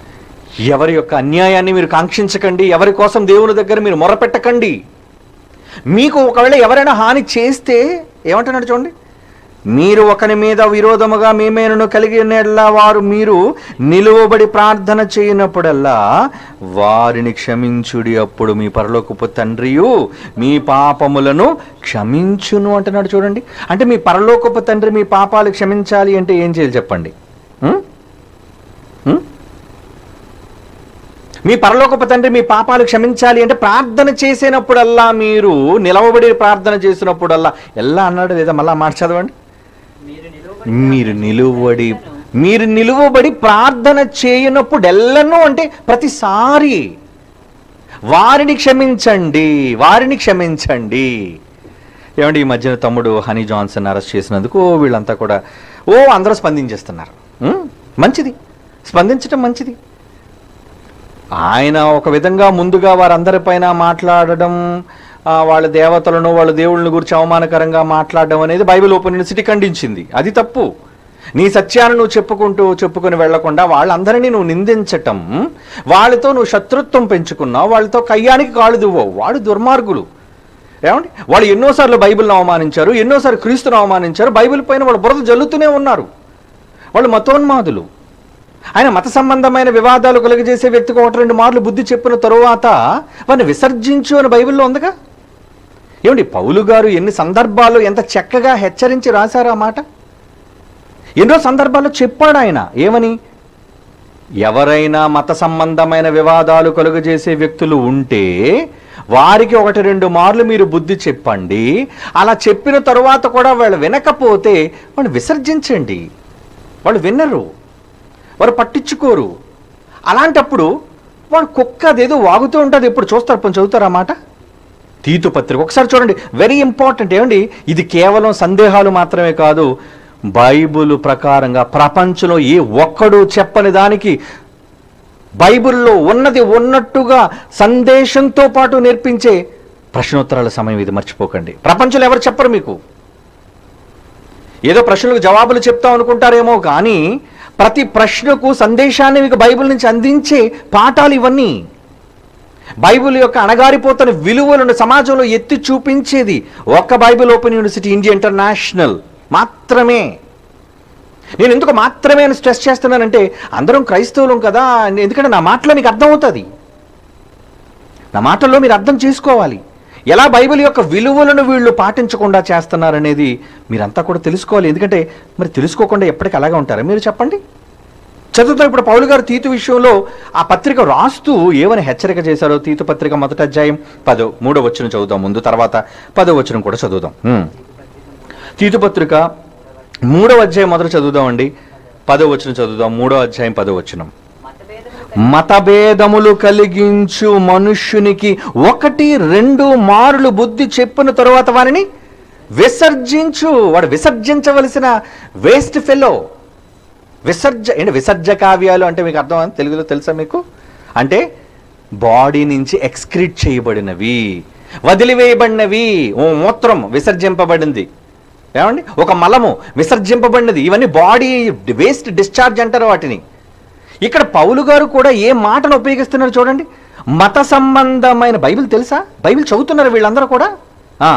ఎవరి యొక్క అన్యాయాన్ని మీరు కాంక్షించకండి ఎవరి కోసం దేవుని దగ్గర మీరు మొరపెట్టకండి మీకు ఒకవేళ ఎవరైనా హాని చేస్తే ఏమంటున్నాడు చూడండి మీరు ఒకరి మీద విరోధముగా మేమేనను కలిగి ఉన్నట్లా వారు మీరు నిలువబడి ప్రార్థన చేయనప్పుడల్లా వారిని క్షమించుడి అప్పుడు మీ పరలోకపు తండ్రియు మీ పాపములను క్షమించును అంటున్నాడు చూడండి అంటే మీ పరలోకపు తండ్రి మీ పాపాలు క్షమించాలి అంటే ఏం చేయాలి చెప్పండి ఉం? ఉం? మీ పరలోకపు తండ్రి మీ పాపాలు క్షమించాలి అంటే ప్రార్థన చేసినప్పుడల్లా మీరు నిలవబడి ప్రార్థన చేసినప్పుడల్లా ఎలా అన్నాడు లేదా మళ్ళా మాట చదవండి మీరు నిలువబడి మీరు నిలువబడి మీరు నిలువబడి ప్రార్థన చేయనప్పుడు ఎల్లను అంటే ప్రతిసారి వారిని క్షమించండి వారిని క్షమించండి ఏమండి ఈ మధ్యన తమ్ముడు హనీ జాన్సన్ అరెస్ట్ చేసినందుకు ఓ వీళ్ళంతా కూడా ఓ అందరూ స్పందించేస్తున్నారు ఉం? మంచిది స్పందించటం మంచిది ఆయన ఒక విధంగా ముందుగా వారందరిపైన మాట్లాడడం ఆ, వాళ్ళ దేవతలను వాళ్ళ దేవుళ్ళని గురించి అవమానకరంగా మాట్లాడడం అనేది బైబిల్ ఓపెన్ యూనివర్సిటీ ఖండించింది అది తప్పు నీ సత్యాన్ని నువ్వు చెప్పుకుంటూ చెప్పుకొని వెళ్లకుండా వాళ్ళందరినీ నువ్వు నిందించటం వాళ్ళతో నువ్వు శత్రుత్వం పెంచుకున్నావు వాళ్ళతో కయ్యానికి కాళ్ళు దువ్వవు వాడు దుర్మార్గులు ఏమండి వాళ్ళు ఎన్నోసార్లు బైబిల్ని అవమానించారు ఎన్నోసార్లు క్రీస్తును అవమానించారు బైబిల్ పైన వాళ్ళు బురద జల్లుతూనే ఉన్నారు వాళ్ళు మతోన్మాదులు ఆయన మత సంబంధమైన వివాదాలు కలుగజేసే వ్యక్తికి ఒకటి రెండు మార్లు బుద్ధి చెప్పిన తరువాత వారిని విసర్జించు అని బైబిల్లో ఉందిగా ఏమండి పౌలు గారు ఎన్ని సందర్భాల్లో ఎంత చక్కగా హెచ్చరించి రాశారు ఆ మాట ఎన్నో సందర్భాల్లో చెప్పాడు ఆయన ఏమని ఎవరైనా మత సంబంధమైన వివాదాలు కలుగజేసే వ్యక్తులు ఉంటే వారికి ఒకటి రెండు మార్లు మీరు బుద్ధి చెప్పండి అలా చెప్పిన తరువాత కూడా వాళ్ళు వినకపోతే వాళ్ళు విసర్జించండి వాళ్ళు వినరు వారు పట్టించుకోరు అలాంటప్పుడు వాడు కుక్క అదేదో వాగుతూ ఉంటుంది ఇప్పుడు చూస్తారు కొంచెం చదువుతారా మాట తీతు పత్రిక ఒకసారి చూడండి వెరీ ఇంపార్టెంట్ ఏమండి ఇది కేవలం సందేహాలు మాత్రమే కాదు బైబుల్ ప్రకారంగా ప్రపంచంలో ఏ ఒక్కడు చెప్పని దానికి బైబిల్లో ఉన్నది ఉన్నట్టుగా సందేశంతో పాటు నేర్పించే ప్రశ్నోత్తరాల సమయం ఇది మర్చిపోకండి ప్రపంచంలో ఎవరు చెప్పరు మీకు ఏదో ప్రశ్నలకు జవాబులు చెప్తాం అనుకుంటారేమో కానీ ప్రతి ప్రశ్నకు సందేశాన్ని మీకు బైబిల్ నుంచి అందించే పాఠాలు ఇవన్నీ బైబిల్ యొక్క అణగారిపోతున్న విలువలను సమాజంలో ఎత్తి చూపించేది ఒక్క Bible open university India international మాత్రమే నేను ఎందుకు మాత్రమే అని స్ట్రెస్ చేస్తున్నానంటే అందరం క్రైస్తవులం కదా ఎందుకంటే నా మాటలో మీకు అర్థమవుతుంది నా మాటల్లో మీరు అర్థం చేసుకోవాలి ఎలా బైబిల్ యొక్క విలువలను వీళ్ళు పాటించకుండా చేస్తున్నారనేది మీరంతా కూడా తెలుసుకోవాలి ఎందుకంటే మరి తెలుసుకోకుండా ఎప్పటికీ అలాగే ఉంటారా మీరు చెప్పండి చదువుతాం ఇప్పుడు పౌలు గారు తీతు విషయంలో ఆ పత్రిక రాస్తూ ఏమని హెచ్చరిక చేశారో తీతు పత్రిక మొదటి అధ్యాయం పదో మూడో వచ్చిన చదువుదాం ముందు తర్వాత పదో వచ్చిన కూడా చదువుదాం హ్మ్. తీతు పత్రిక మూడో అధ్యాయం మొదట చదువుదామండి పదో వచ్చిన చదువుదాం మూడో అధ్యాయం పదో వచనం మతభేదములు మతభేదములు కలిగించు మనుష్యునికి ఒకటి రెండు మారులు బుద్ధి చెప్పిన తరువాత వారిని విసర్జించు వాడు విసర్జించవలసిన వేస్ట్ ఫెలో విసర్జ ఏంటి విసర్జ కావ్యాలు అంటే మీకు అర్థం అని తెలుగులో తెలుసా మీకు అంటే బాడీ నుంచి ఎక్స్క్రీట్ చేయబడినవి వదిలివేయబడినవి ఓ మూత్రం విసర్జింపబడింది ఏమండి ఒక మలము విసర్జింపబడినది ఇవన్నీ బాడీ వేస్ట్ డిశ్చార్జ్ అంటారు వాటిని ఇక్కడ పౌలు గారు కూడా ఏ మాటను ఉపయోగిస్తున్నారు చూడండి మత సంబంధమైన బైబిల్ తెలుసా బైబిల్ చదువుతున్నారు వీళ్ళందరూ కూడా ఆ.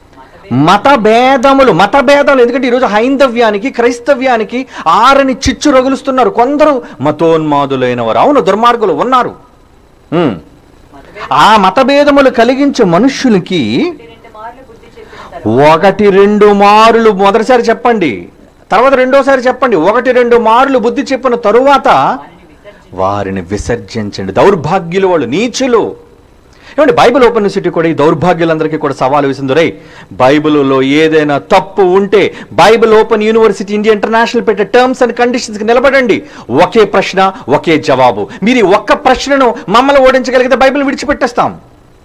మత భేదములు మత భేదాలు ఎందుకంటే ఈరోజు హైందవ్యానికి క్రైస్తవ్యానికి ఆరని చిచ్చు రగులుస్తున్నారు కొందరు మతోన్మాదులైన వారు అవును దుర్మార్గులు ఉన్నారు ఉమ్. మతభేదములు ఆ మతభేదములు కలిగించే మనుష్యులకి రెండు మార్లు బుద్ధి చెప్పిన తరువాత ఒకటి రెండు మారులు మొదటిసారి చెప్పండి తర్వాత రెండోసారి చెప్పండి ఒకటి రెండు మారులు బుద్ధి చెప్పిన తరువాత వారిని విసర్జించి వారిని విసర్జించండి దౌర్భాగ్యులు వాళ్ళు నీచులు ఏమండి బైబిల్ ఓపెన్ యూనివర్సిటీ కూడా ఈ దౌర్భాగ్యులందరికీ కూడా సవాలు వేసింది రే బైబిల్లో ఏదైనా తప్పు ఉంటే Bible open university India international పెట్టే టర్మ్స్ అండ్ కండిషన్స్కి నిలబడండి ఒకే ప్రశ్న ఒకే జవాబు మీరు ఈ ఒక్క ప్రశ్నను మమ్మల్ని ఓడించగలిగితే బైబిల్ విడిచిపెట్టేస్తాం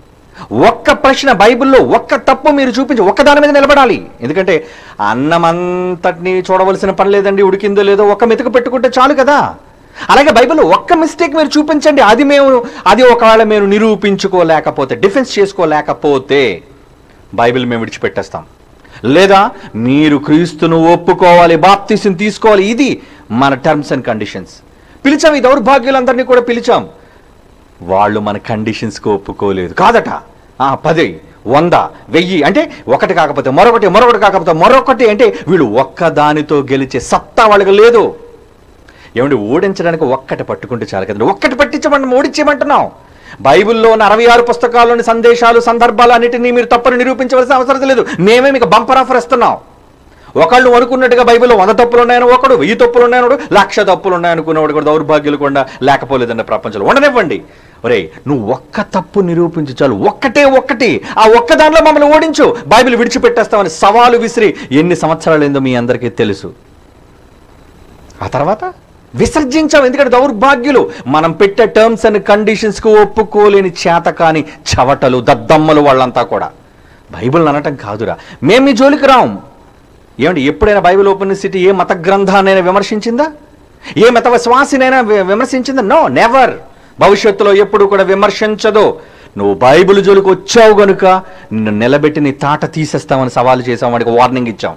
ఒక్క ప్రశ్న బైబిల్లో ఒక్క తప్పు మీరు చూపించి ఒక్క దాని మీద నిలబడాలి ఎందుకంటే అన్నమంతటిని చూడవలసిన పని లేదండి ఉడికిందో లేదో ఒక్క మెతుకు పెట్టుకుంటే చాలు కదా అలాగే బైబిల్లో ఒక్క మిస్టేక్ మీరు చూపించండి అది మేము అది ఒకవేళ మేము నిరూపించుకోలేకపోతే డిఫెన్స్ చేసుకోలేకపోతే బైబిల్ మేము విడిచిపెట్టేస్తాం లేదా మీరు క్రీస్తును ఒప్పుకోవాలి బాప్తిసం తీసుకోవాలి ఇది మన టర్మ్స్ అండ్ కండిషన్స్ పిలిచాం ఈ దౌర్భాగ్యులందరినీ కూడా పిలిచాం వాళ్ళు మన కండిషన్స్కి ఒప్పుకోలేదు కాదట ఆ, పదే వంద వెయ్యి అంటే ఒకటి కాకపోతే మరొకటి మరొకటి కాకపోతే మరొకటి అంటే వీళ్ళు ఒక్కదానితో గెలిచే సత్తా వాళ్ళకి లేదు ఏమండి ఓడించడానికి ఒక్కటి పట్టుకుంటే చాలు కదండి ఒక్కటి పట్టించమంటే ఓడించేయమంటున్నాం బైబిల్లో ఉన్న అరవై ఆరు పుస్తకాల్లోని సందేశాలు సందర్భాలు అన్నిటినీ మీరు తప్పని నిరూపించవలసిన అవసరం లేదు మేమే మీకు బంపర్ ఆఫర్ ఇస్తున్నాం ఒకళ్ళు అనుకున్నట్టుగా బైబిల్లో వంద తప్పులు ఉన్నాయని ఒకడు వెయ్యి తప్పులు ఉన్నాయని ఒకడు లక్ష తప్పులు ఉన్నాయనుకున్నవాడు కూడా దౌర్భాగ్యులు కూడా లేకపోలేదండి ప్రపంచంలో ఉండనివ్వండి ఒరే నువ్వు ఒక్క తప్పు నిరూపించు చాలు ఒక్కటే ఒక్కటి ఆ ఒక్క దాంట్లో మమ్మల్ని ఓడించు బైబిల్ విడిచిపెట్టేస్తామని సవాలు విసిరి ఎన్ని సంవత్సరాలైందో మీ అందరికీ తెలుసు ఆ తర్వాత విసర్జించాం ఎందుకంటే దౌర్భాగ్యులు మనం పెట్టే టర్మ్స్ అండ్ కండిషన్స్కు ఒప్పుకోలేని చేతకాని చవటలు దద్దమ్మలు వాళ్ళంతా కూడా బైబిల్ అనటం కాదురా మేము మీ జోలికి రాం ఏమండి ఎప్పుడైనా బైబిల్ ఓపెన్ సిటీ ఏ మత గ్రంథాన్నైనా విమర్శించిందా ఏ మత విశ్వాసినైనా వి- విమర్శించిందా నో నెవర్ భవిష్యత్తులో ఎప్పుడు కూడా విమర్శించదు నువ్వు బైబిల్ జోలికి వచ్చావు గనుక నిన్ను నిలబెట్టి నీ తాట తీసేస్తామని సవాలు చేసాం వాడికి వార్నింగ్ ఇచ్చాం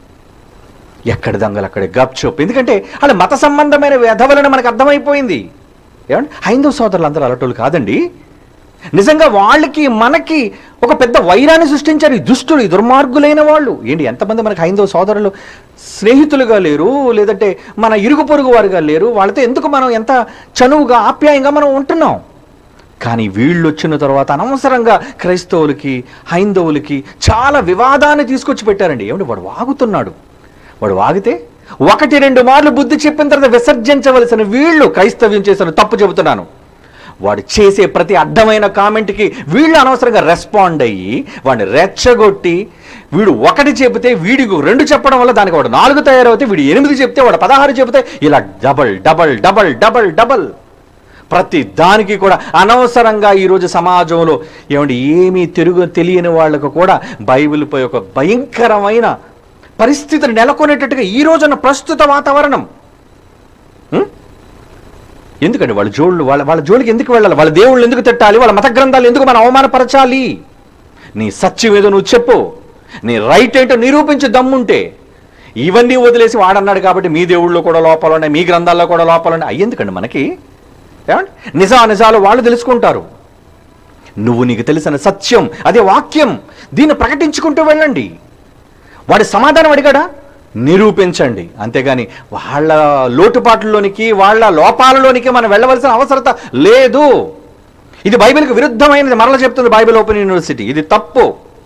ఎక్కడి దొంగలు అక్కడే గప్చుప్ ఎందుకంటే వాళ్ళ మత సంబంధమైన వ్యధవలని మనకు అర్థమైపోయింది ఏమండి హైందవ సోదరులు అందరూ అలటోళ్ళు కాదండి నిజంగా వాళ్ళకి మనకి ఒక పెద్ద వైరాన్ని సృష్టించారు ఈ దుష్టులు ఈ దుర్మార్గులైన వాళ్ళు ఏంటి ఎంతమంది మనకి హైందవ సోదరులు స్నేహితులుగా లేరు లేదంటే మన ఇరుగు పొరుగు వారుగా లేరు వాళ్ళతో ఎందుకు మనం ఎంత చనువుగా ఆప్యాయంగా మనం ఉంటున్నాం కానీ వీళ్ళు వచ్చిన తర్వాత అనవసరంగా క్రైస్తవులకి హైందవులకి చాలా వివాదాన్ని తీసుకొచ్చి పెట్టారండి ఏమంటే వాడు వాగుతున్నాడు వాడు వాగితే ఒకటి రెండు మార్లు బుద్ధి చెప్పిన తర్వాత విసర్జించవలసిన వీళ్ళు క్రైస్తవ్యం చేసిన తప్పు చెబుతున్నాను వాడు చేసే ప్రతి అడ్డమైన కామెంట్కి వీళ్ళు అనవసరంగా రెస్పాండ్ అయ్యి వాడిని రెచ్చగొట్టి వీడు ఒకటి చెబితే వీడికి రెండు చెప్పడం వల్ల దానికి వాడు నాలుగు తయారవుతే వీడు ఎనిమిది చెప్తే వాడు పదహారు చెబితే ఇలా double double double double double ప్రతి దానికి కూడా అనవసరంగా ఈరోజు సమాజంలో ఏమంటే ఏమీ తిరుగు తెలియని వాళ్ళకు కూడా బైబిల్పై ఒక భయంకరమైన పరిస్థితిని నెలకొనేటట్టుగా ఈ రోజున ప్రస్తుత వాతావరణం ఉం? ఎందుకండి వాళ్ళ జోళ్ళు వాళ్ళ వాళ్ళ జోలికి ఎందుకు వెళ్ళాలి వాళ్ళ దేవుళ్ళు ఎందుకు తిట్టాలి వాళ్ళ మత గ్రంథాలు ఎందుకు మనం అవమానపరచాలి నీ సత్యం ఏదో నువ్వు చెప్పు నీ రైట్ ఏంటో నిరూపించి దమ్ముంటే ఇవన్నీ వదిలేసి వాడన్నాడు కాబట్టి మీ దేవుళ్ళు కూడా లోపాలు ఉన్నాయి మీ గ్రంథాల్లో కూడా లోపాలు ఉన్నాయి అయ్యేందుకండి మనకి ఏమండి నిజా నిజాలు వాళ్ళు తెలుసుకుంటారు నువ్వు నీకు తెలిసిన సత్యం అదే వాక్యం దీన్ని ప్రకటించుకుంటూ వెళ్ళండి వాడి సమాధానం అడిగాడా నిరూపించండి అంతేగాని వాళ్ళ లోటుపాట్లలోనికి వాళ్ళ లోపాలలోనికి మనం వెళ్ళవలసిన అవసరత లేదు ఇది బైబిల్కి విరుద్ధమైనది మరలా చెప్తుంది బైబిల్ ఓపెన్ యూనివర్సిటీ ఇది తప్పు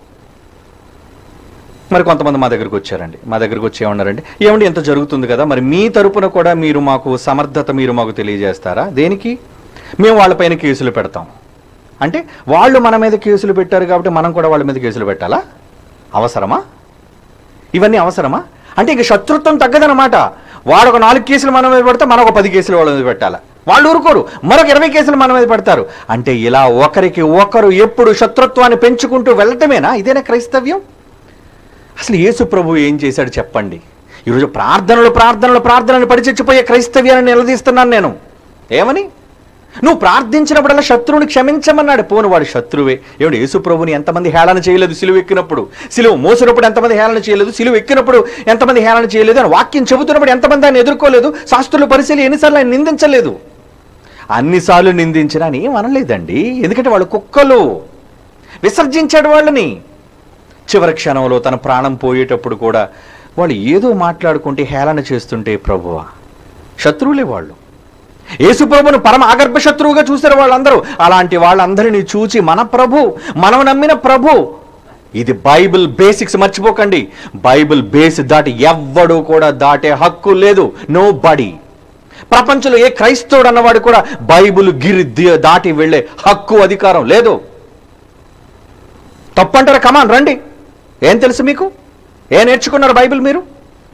మరి కొంతమంది మా దగ్గరికి వచ్చారండి మా దగ్గరికి వచ్చి ఏమన్నారండి ఏమండి ఎంత జరుగుతుంది కదా మరి మీ తరపున కూడా మీరు మాకు సమర్థత మీరు మాకు తెలియజేస్తారా దేనికి మేము వాళ్ళపైన కేసులు పెడతాం అంటే వాళ్ళు మన మీద కేసులు పెట్టారు కాబట్టి మనం కూడా వాళ్ళ మీద కేసులు పెట్టాలా అవసరమా ఇవన్నీ అవసరమా అంటే ఇక శత్రుత్వం తగ్గదనమాట వాడు ఒక నాలుగు కేసులు మన మీద పెడితే మనం ఒక పది కేసులు వాళ్ళ మీద పెట్టాలి వాళ్ళు ఊరుకోరు మరొక ఇరవై కేసులు మన మీద పెడతారు అంటే ఇలా ఒకరికి ఒకరు ఎప్పుడు శత్రుత్వాన్ని పెంచుకుంటూ వెళ్ళటమేనా ఇదేనా క్రైస్తవ్యం అసలు యేసు ప్రభు ఏం చేశాడు చెప్పండి ఈరోజు ప్రార్థనలు ప్రార్థనలు ప్రార్థనలు పడి చచ్చిపోయే క్రైస్తవ్యాన్ని నిలదీస్తున్నాను నేను ఏమని నువ్వు ప్రార్థించినప్పుడల్లా శత్రువుని క్షమించమన్నాడు పోను వాడు శత్రువే ఏమిటి యేసు ప్రభుని ఎంతమంది హేళన చేయలేదు సిలువ ఎక్కినప్పుడు సిలువ మోసినప్పుడు ఎంతమంది హేళన చేయలేదు సిలువ ఎక్కినప్పుడు ఎంతమంది హేళన చేయలేదు అని వాక్యం చెబుతున్నప్పుడు ఎంతమంది ఆయన ఎదుర్కోలేదు శాస్త్రులు పరిశీలి ఎన్నిసార్లు ఆయన నిందించలేదు అన్నిసార్లు నిందించినా అని ఏం అనలేదండి ఎందుకంటే వాళ్ళు కుక్కలు విసర్జించాడు వాళ్ళని చివరి క్షణంలో తన ప్రాణం పోయేటప్పుడు కూడా వాళ్ళు ఏదో మాట్లాడుకుంటే హేళన చేస్తుంటే ప్రభువా శత్రువులే వాళ్ళు యేసు ప్రభును పరమ ఆగర్భ శత్రువుగా చూశారు వాళ్ళందరూ అలాంటి వాళ్ళందరినీ చూచి మన ప్రభు మనం నమ్మిన ప్రభు ఇది బైబిల్ బేసిక్స్ మర్చిపోకండి బైబిల్ బేస్ దాటి ఎవ్వడు కూడా దాటే హక్కు లేదు నో బడి ప్రపంచంలో ఏ క్రైస్తవుడు అన్నవాడు కూడా బైబిల్ గిరి ది- దాటి వెళ్ళే హక్కు అధికారం లేదు తప్పంటారా కమాన్ రండి ఏం తెలుసు మీకు ఏ నేర్చుకున్నారు బైబిల్ మీరు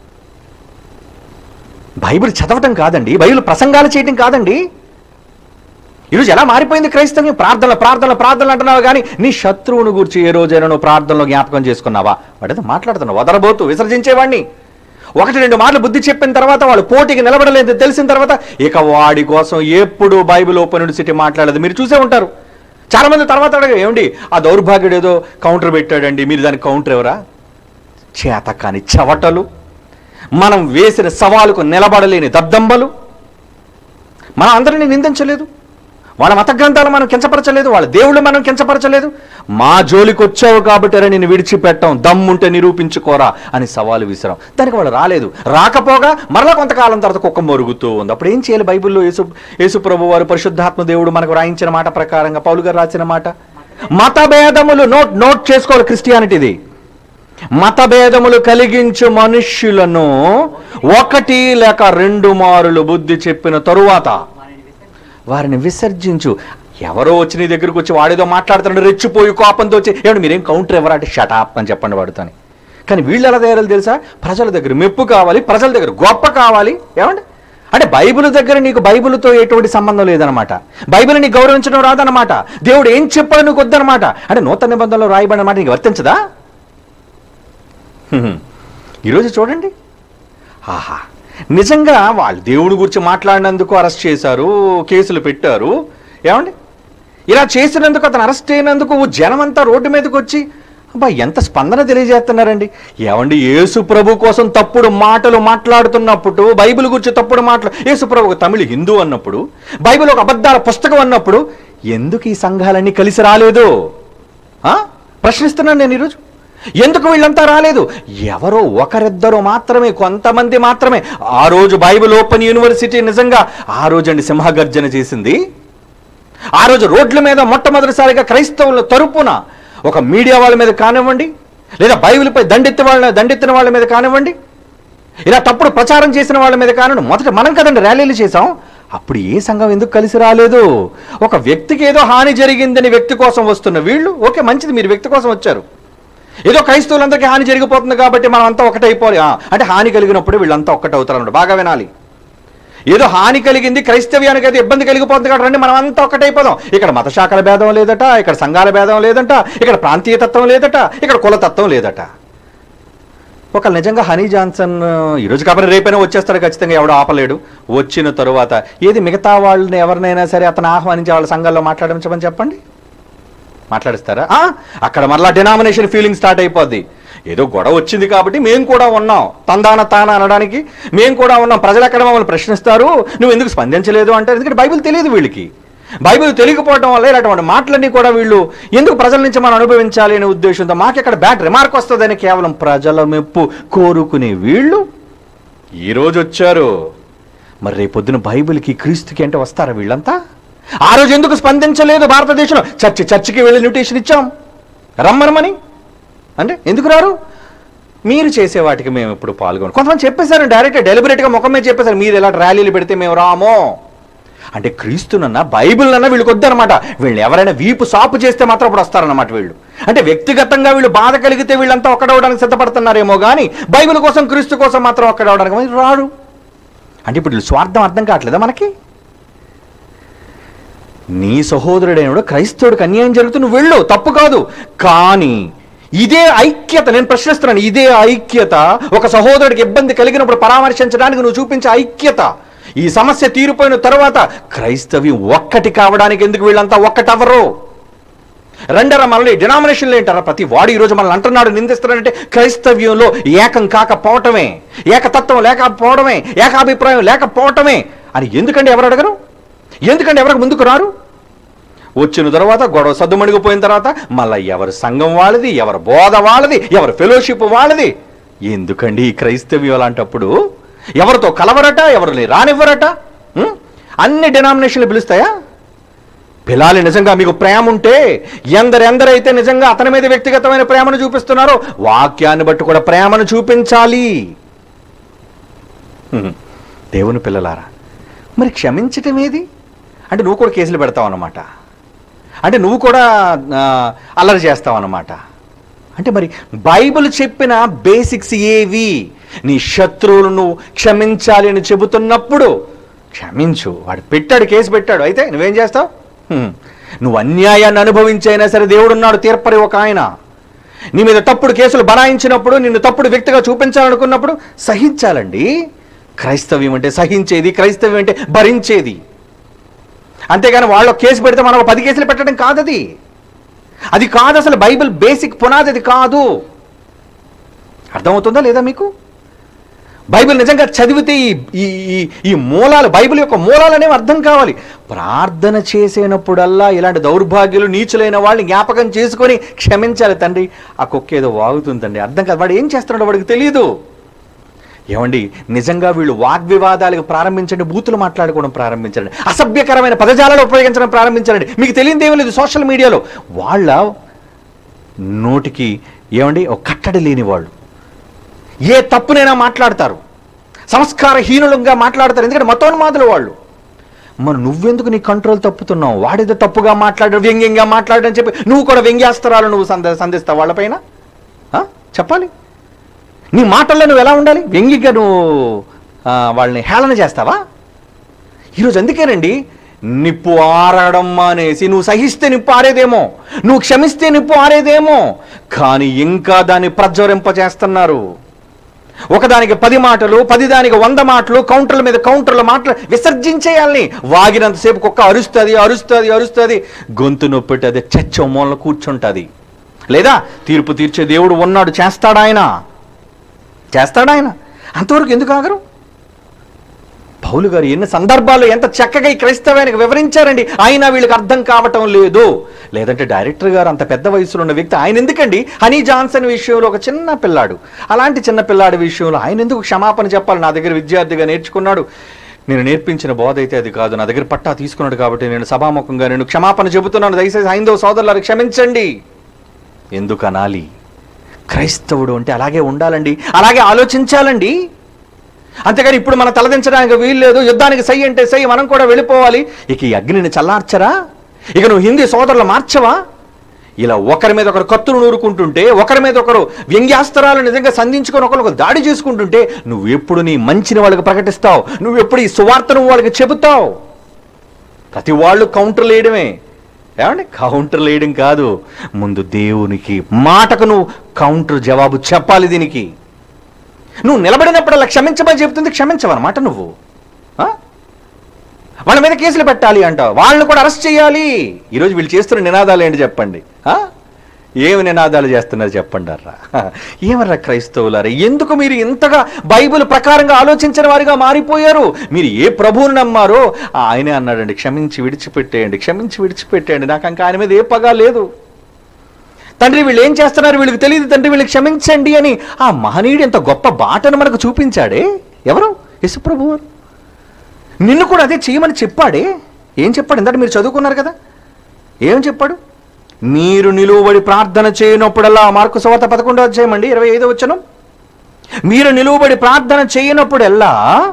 బైబిల్ చదవటం కాదండి బైబిల్ ప్రసంగాలు చేయటం కాదండి ఈరోజు ఎలా మారిపోయింది క్రైస్తవ్యం ప్రార్థనలు ప్రార్థనలు ప్రార్థనలు అంటున్నావు కానీ నీ శత్రువును గురించి ఏ రోజైనా నువ్వు ప్రార్థనలో జ్ఞాపకం చేసుకున్నావా వాడేదో మాట్లాడుతున్నావు వదలబోతూ విసర్జించేవాడిని ఒకటి రెండు మార్లు బుద్ధి చెప్పిన తర్వాత వాళ్ళు పోటీకి నిలబడలేదు తెలిసిన తర్వాత ఇక వాడి కోసం ఎప్పుడు బైబిల్ ఓపెన్ యూనివర్సిటీ మాట్లాడలేదు మీరు చూసే ఉంటారు చాలా మంది తర్వాత అడగ ఏమండి ఆ దౌర్భాగ్యుడు ఏదో కౌంటర్ పెట్టాడండి మీరు దానికి కౌంటర్ ఎవరా చేత కాని చవటలు మనం వేసిన సవాలుకు నిలబడలేని దద్దంబలు మనం అందరినీ నిందించలేదు వాళ్ళ మత గ్రంథాలు మనం కించపరచలేదు వాళ్ళ దేవుళ్ళు మనం కించపరచలేదు మా జోలికి వచ్చావు కాబట్టి నేను విడిచిపెట్టాం దమ్ముంటే నిరూపించుకోరా అని సవాలు విసిరాం దానికి వాళ్ళు రాలేదు రాకపోగా మరలా కొంతకాలం తర్వాత కుక్క మొరుగుతూ ఉంది అప్పుడు ఏం చేయాలి బైబిల్లో యేసు యేసు ప్రభు వారు పరిశుద్ధాత్మ దేవుడు మనకు రాయించిన మాట ప్రకారంగా పౌలు గారు రాసిన మాట మతభేదములు నోట్ నోట్ చేసుకోవాలి క్రిస్టియానిటీది మతభేదములు కలిగించు మనుష్యులను ఒకటి లేక రెండు మారులు బుద్ధి చెప్పిన తరువాత వారిని విసర్జించి వారిని విసర్జించు ఎవరో వచ్చి నీ దగ్గరికి వచ్చి వాడేదో మాట్లాడుతున్నాడు రెచ్చిపోయి కోపంతో వచ్చి ఏమండి మీరేం కౌంటర్ ఎవరా అంటే షటాప్ అని చెప్పండి వాడుతాని కానీ వీళ్ళు ఎలా తయారు తెలుసా ప్రజల దగ్గర మెప్పు కావాలి ప్రజల దగ్గర గొప్ప కావాలి ఏమండి అంటే బైబిల్ దగ్గర నీకు బైబిల్తో ఎటువంటి సంబంధం లేదనమాట బైబిల్ నీకు గౌరవించడం రాదనమాట దేవుడు ఏం చెప్పాడు నీకు వద్దనమాట అంటే నూతన నిబంధనలో రాయబడిన మాట నీకు వర్తించదా హ్మ్. ఈరోజు చూడండి ఆహా నిజంగా వాళ్ళు దేవుడి గురించి మాట్లాడినందుకు అరెస్ట్ చేశారు కేసులు పెట్టారు ఏమండి ఇలా చేసినందుకు అతను అరెస్ట్ అయినందుకు జనమంతా రోడ్డు మీదకి వచ్చి అబ్బా ఎంత స్పందన తెలియజేస్తున్నారండి ఏమండి యేసు ప్రభు కోసం తప్పుడు మాటలు మాట్లాడుతున్నప్పుడు బైబిల్ గురించి తప్పుడు మాటలు యేసు ప్రభు ఒక తమిళ హిందూ అన్నప్పుడు బైబిల్ ఒక అబద్ధాల పుస్తకం అన్నప్పుడు ఎందుకు ఈ సంఘాలన్నీ కలిసి రాలేదు ఆ? ప్రశ్నిస్తున్నాను నేను ఈరోజు ఎందుకు వీళ్ళంతా రాలేదు ఎవరో ఒకరిద్దరు మాత్రమే కొంతమంది మాత్రమే ఆ రోజు బైబిల్ ఓపెన్ యూనివర్సిటీ నిజంగా ఆ రోజు అండి సింహగర్జన చేసింది ఆ రోజు రోడ్ల మీద మొట్టమొదటిసారిగా క్రైస్తవుల తరపున ఒక మీడియా వాళ్ళ మీద కానివ్వండి లేదా బైబిల్పై దండెత్తి వాళ్ళ దండెత్తిన వాళ్ళ మీద కానివ్వండి ఇలా తప్పుడు ప్రచారం చేసిన వాళ్ళ మీద కానివ్వండి మొదట మనం కదండి ర్యాలీలు చేసాం అప్పుడు ఏ సంఘం ఎందుకు కలిసి రాలేదు ఒక వ్యక్తికి ఏదో హాని జరిగిందని వ్యక్తి కోసం వస్తున్న వీళ్ళు ఓకే మంచిది మీరు వ్యక్తి కోసం వచ్చారు ఏదో క్రైస్తవులందరికీ హాని జరిగిపోతుంది కాబట్టి మనం అంతా ఒకటైపోవాలి ఆ, అంటే హాని కలిగినప్పుడు వీళ్ళంతా ఒక్కటవుతారు అన్నమాట బాగా వినాలి ఏదో హాని కలిగింది క్రైస్తవ్యానికి అయితే ఇబ్బంది కలిగిపోతుంది కాబట్టి రండి మనం అంతా ఒకటైపోదాం ఇక్కడ మత శాఖల భేదం లేదట ఇక్కడ సంఘాల భేదం లేదట ఇక్కడ ప్రాంతీయ తత్వం లేదట ఇక్కడ కులతత్వం లేదట ఒకళ్ళు నిజంగా హనీ జాన్సన్ ఈరోజు కాబట్టి రేపైనా వచ్చేస్తాడు ఖచ్చితంగా ఎవడో ఆపలేడు వచ్చిన తరువాత ఏది మిగతా వాళ్ళని ఎవరినైనా సరే అతను ఆహ్వానించి వాళ్ళ సంఘాల్లో మాట్లాడించమని చెప్పండి మాట్లాడిస్తారా ఆ, అక్కడ మరలా డినామినేషన్ ఫీలింగ్ స్టార్ట్ అయిపోద్ది ఏదో గొడవ వచ్చింది కాబట్టి మేము కూడా ఉన్నాం తందాన తాన అనడానికి మేము కూడా ఉన్నాం ప్రజలు ఎక్కడ మమ్మల్ని ప్రశ్నిస్తారు నువ్వు ఎందుకు స్పందించలేదు అంటారు ఎందుకంటే బైబిల్ తెలియదు వీళ్ళకి బైబిల్ తెలియకపోవడం వల్ల ఇలాంటి మాటలన్నీ కూడా వీళ్ళు ఎందుకు ప్రజల నుంచి మనం అనుభవించాలి అనే ఉద్దేశంతో మాకు ఇక్కడ బ్యాడ్ రిమార్క్ వస్తుందని కేవలం ప్రజల మెప్పు కోరుకునే వీళ్ళు ఈ రోజు వచ్చారు మరి రేపొద్దున బైబిల్కి క్రీస్తుకి అంటే వస్తారా వీళ్ళంతా ఆ రోజు ఎందుకు స్పందించలేదు భారతదేశంలో చర్చి చర్చికి వెళ్ళి ఇన్విటేషన్ ఇచ్చాం రమ్మనమని అంటే ఎందుకు రారు మీరు చేసే వాటికి మేము ఇప్పుడు పాల్గొను కొంతమంది చెప్పేశారు డైరెక్ట్ డెలిబరేట్గా ముఖం మీద చెప్పేశారు మీరు ఇలా ర్యాలీలు పెడితే మేము రామో అంటే క్రీస్తునన్నా బైబిల్ అన్నా వీళ్ళకి వద్దనమాట వీళ్ళు ఎవరైనా వీపు సాపు చేస్తే మాత్రం అప్పుడు వస్తారన్నమాట వీళ్ళు అంటే వ్యక్తిగతంగా వీళ్ళు బాధ కలిగితే వీళ్ళంతా ఒక్కడవడానికి సిద్ధపడుతున్నారేమో కానీ బైబిల్ కోసం క్రీస్తు కోసం మాత్రం ఒక్కడవడానికి మరి రాడు అంటే ఇప్పుడు వీళ్ళు స్వార్థం అర్థం కావట్లేదా మనకి నీ సహోదరుడైనడు క్రైస్తవుడికి అన్యాయం జరుగుతుంది నువ్వు వెళ్ళు తప్పు కాదు కానీ ఇదే ఐక్యత నేను ప్రశ్నిస్తున్నాను ఇదే ఐక్యత ఒక సహోదరుడికి ఇబ్బంది కలిగినప్పుడు పరామర్శించడానికి నువ్వు చూపించే ఐక్యత ఈ సమస్య తీరిపోయిన తర్వాత క్రైస్తవ్యం ఒక్కటి కావడానికి ఎందుకు వీళ్ళంతా ఒక్కటవరు రెండర మనల్ని డినామినేషన్లు ఏంటారా ప్రతి వాడు ఈరోజు మనల్ని అంటున్నాడు నిందిస్తున్నాడంటే క్రైస్తవ్యంలో ఏకం కాకపోవటమే ఏకతత్వం లేకపోవడమే ఏకాభిప్రాయం లేకపోవటమే అని ఎందుకండి ఎవరు అడగరు ఎందుకంటే ఎవరికి ముందుకు రారు వచ్చిన తర్వాత గొడవ సద్దుమణిగిపోయిన తర్వాత మళ్ళీ ఎవరి సంఘం వాళ్ళది ఎవరి బోధ వాళ్ళది ఎవరి ఫెలోషిప్ వాళ్ళది ఎందుకండి ఈ క్రైస్తవ్యం అలాంటప్పుడు ఎవరితో కలవరట ఎవరిని రానివ్వరట ఉం? అన్ని డినామినేషన్లు పిలుస్తాయా పిలాలి నిజంగా మీకు ప్రేమ ఉంటే ఎందరెందరైతే నిజంగా అతని మీద వ్యక్తిగతమైన ప్రేమను చూపిస్తున్నారో వాక్యాన్ని బట్టి కూడా ప్రేమను చూపించాలి హ్మ్. దేవుని పిల్లలారా మరి క్షమించటం ఏది అంటే నువ్వు కూడా కేసులు పెడతావు అన్నమాట అంటే నువ్వు కూడా ఆ, అల్లరి చేస్తావు అన్నమాట అంటే మరి బైబిల్ చెప్పిన బేసిక్స్ ఏవి నీ శత్రువులను నువ్వు క్షమించాలి అని చెబుతున్నప్పుడు క్షమించు వాడు పెట్టాడు కేసు పెట్టాడు అయితే నువ్వేం చేస్తావు హ్మ్. నువ్వు అన్యాయాన్ని అనుభవించైనా సరే దేవుడు ఉన్నాడు తీర్పరి ఒక ఆయన నీ మీద తప్పుడు కేసులు బనాయించినప్పుడు నిన్ను తప్పుడు వ్యక్తిగా చూపించాలనుకున్నప్పుడు సహించాలండి క్రైస్తవ్యం అంటే సహించేది క్రైస్తవ్యం అంటే భరించేది అంతేగాని వాళ్ళు ఒక కేసు పెడితే మనం ఒక పది కేసులు పెట్టడం కాదది అది కాదు అసలు బైబిల్ బేసిక్ పునాది అది కాదు అర్థమవుతుందా లేదా మీకు బైబిల్ నిజంగా చదివితే ఈ ఈ ఈ- ఈ మూలాలు బైబిల్ యొక్క మూలాలు అనేవి అర్థం కావాలి ప్రార్థన చేసేటప్పుడల్లా ఇలాంటి దౌర్భాగ్యులు నీచులైన వాళ్ళని జ్ఞాపకం చేసుకొని క్షమించాలి తండ్రి ఆ కుక్క ఏదో వాగుతుందండి అర్థం కాదు వాడు ఏం చేస్తున్నాడో వాడికి తెలియదు ఏమండి నిజంగా వీళ్ళు వాగ్వివాదాలకు ప్రారంభించండి బూతులు మాట్లాడుకోవడం ప్రారంభించండి అసభ్యకరమైన పదజాలాలు ఉపయోగించడం ప్రారంభించండి మీకు తెలియదు ఏమీ లేదు సోషల్ మీడియాలో వాళ్ళ నోటికి ఏమండి ఒక కట్టడి లేని వాళ్ళు ఏ తప్పునైనా మాట్లాడతారు సంస్కారహీనులుగా మాట్లాడతారు ఎందుకంటే మతోన్మాదులు వాళ్ళు మరి నువ్వెందుకు నీ కంట్రోల్ తప్పుతున్నావు వాడిదో తప్పుగా మాట్లాడు వ్యంగ్యంగా మాట్లాడని చెప్పి నువ్వు కూడా వ్యంగ్యాస్త్రాలు నువ్వు సంద సంధిస్తావు వాళ్ళపైన ఆ? చెప్పాలి నీ మాటల్లో నువ్వు ఎలా ఉండాలి వ్యంగ్యంగా నువ్వు ఆ, వాళ్ళని హేళన చేస్తావా ఈరోజు అందుకేనండి నిప్పు ఆరడం మానేసి నువ్వు సహిస్తే నిప్పు ఆరేదేమో నువ్వు క్షమిస్తే నిప్పు ఆరేదేమో కానీ ఇంకా దాన్ని ప్రజ్వరింపజేస్తున్నారు ఒకదానికి పది మాటలు పది దానికి వంద మాటలు కౌంటర్ల మీద కౌంటర్ల మాటలు విసర్జించేయాలని వాగినంతసేపు కుక్క అరుస్తుంది అరుస్తుంది అరుస్తుంది గొంతు నొప్పెట్టి అది చచ్చ మూలన కూర్చుంటుంది లేదా తీర్పు తీర్చే దేవుడు ఉన్నాడు చేస్తాడా ఆయన చేస్తాడా ఆయన అంతవరకు ఎందుకు ఆగరు పౌలు గారు ఎన్ని సందర్భాల్లో ఎంత చక్కగా ఈ క్రైస్తవానికి వివరించారండి ఆయన వీళ్ళకి అర్థం కావటం లేదు లేదంటే డైరెక్టర్ గారు అంత పెద్ద వయసులో ఉన్న వ్యక్తి ఆయన ఎందుకండి హనీ జాన్సన్ విషయంలో ఒక చిన్న పిల్లాడు అలాంటి చిన్న పిల్లాడి విషయంలో ఆయన ఎందుకు క్షమాపణ చెప్పాలి నా దగ్గర విద్యార్థిగా నేర్చుకున్నాడు నేను నేర్పించిన బోధ అయితే అది కాదు నా దగ్గర పట్టా తీసుకున్నాడు కాబట్టి నేను సభాముఖంగా నేను క్షమాపణ చెబుతున్నాను దయచేసి హైందవ సోదరులారు క్షమించండి ఎందుకు అనాలి క్రైస్తవుడు అంటే అలాగే ఉండాలండి అలాగే ఆలోచించాలండి అంతేగాని ఇప్పుడు మనం తలదించడానికి వీలు లేదు యుద్ధానికి సై అంటే సై మనం కూడా వెళ్ళిపోవాలి ఇక ఈ అగ్నిని చల్లార్చరా ఇక నువ్వు హిందీ సోదరులు మార్చవా ఇలా ఒకరి మీద ఒకరు కత్తులు నూరుకుంటుంటే ఒకరి మీద ఒకరు వ్యంగ్యాస్త్రాలు నిజంగా సంధించుకొని ఒకరు దాడి చేసుకుంటుంటే నువ్వు ఎప్పుడు నీ మంచిని వాళ్ళకి ప్రకటిస్తావు నువ్వు ఎప్పుడు ఈ సువార్తను వాళ్ళకి చెబుతావు ప్రతి వాళ్ళు కౌంటర్లు వేయడమే ఏమండి కౌంటర్లు వేయడం కాదు ముందు దేవునికి మాటకు నువ్వు కౌంటర్ జవాబు చెప్పాలి దీనికి నువ్వు నిలబడినప్పుడల్లా క్షమించమని చెప్తుంది క్షమించవన్నమాట నువ్వు ఆ? వాళ్ళ మీద కేసులు పెట్టాలి అంటావు వాళ్ళని కూడా అరెస్ట్ చేయాలి ఈరోజు వీళ్ళు చేస్తున్న నినాదాలు ఏంటి చెప్పండి ఆ? ఏమి నినాదాలు చేస్తున్నారు చెప్పండి అర్రా ఏమర్రా క్రైస్తవులారా ఎందుకు మీరు ఇంతగా బైబిల్ ప్రకారంగా ఆలోచించిన వారిగా మారిపోయారు మీరు ఏ ప్రభువుని నమ్మారో ఆయనే అన్నాడండి క్షమించి విడిచిపెట్టేయండి క్షమించి విడిచిపెట్టేయండి నాకు ఇంకా ఆయన మీద ఏ పగా లేదు తండ్రి వీళ్ళు ఏం చేస్తున్నారు వీళ్ళకి తెలియదు తండ్రి వీళ్ళకి క్షమించండి అని ఆ మహనీయుడు ఎంత గొప్ప బాటను మనకు చూపించాడే ఎవరు యశుప్రభు వారు నిన్ను కూడా అదే చేయమని చెప్పాడే ఏం చెప్పాడు ఇందాక మీరు చదువుకున్నారు కదా ఏం చెప్పాడు మీరు నిలువబడి ప్రార్థన చేయనప్పుడల్లా మార్కు సవత పదకొండో అధ్యాయమండి ఇరవై ఐదో వచ్చను మీరు నిలువబడి ప్రార్థన చేయనప్పుడల్లా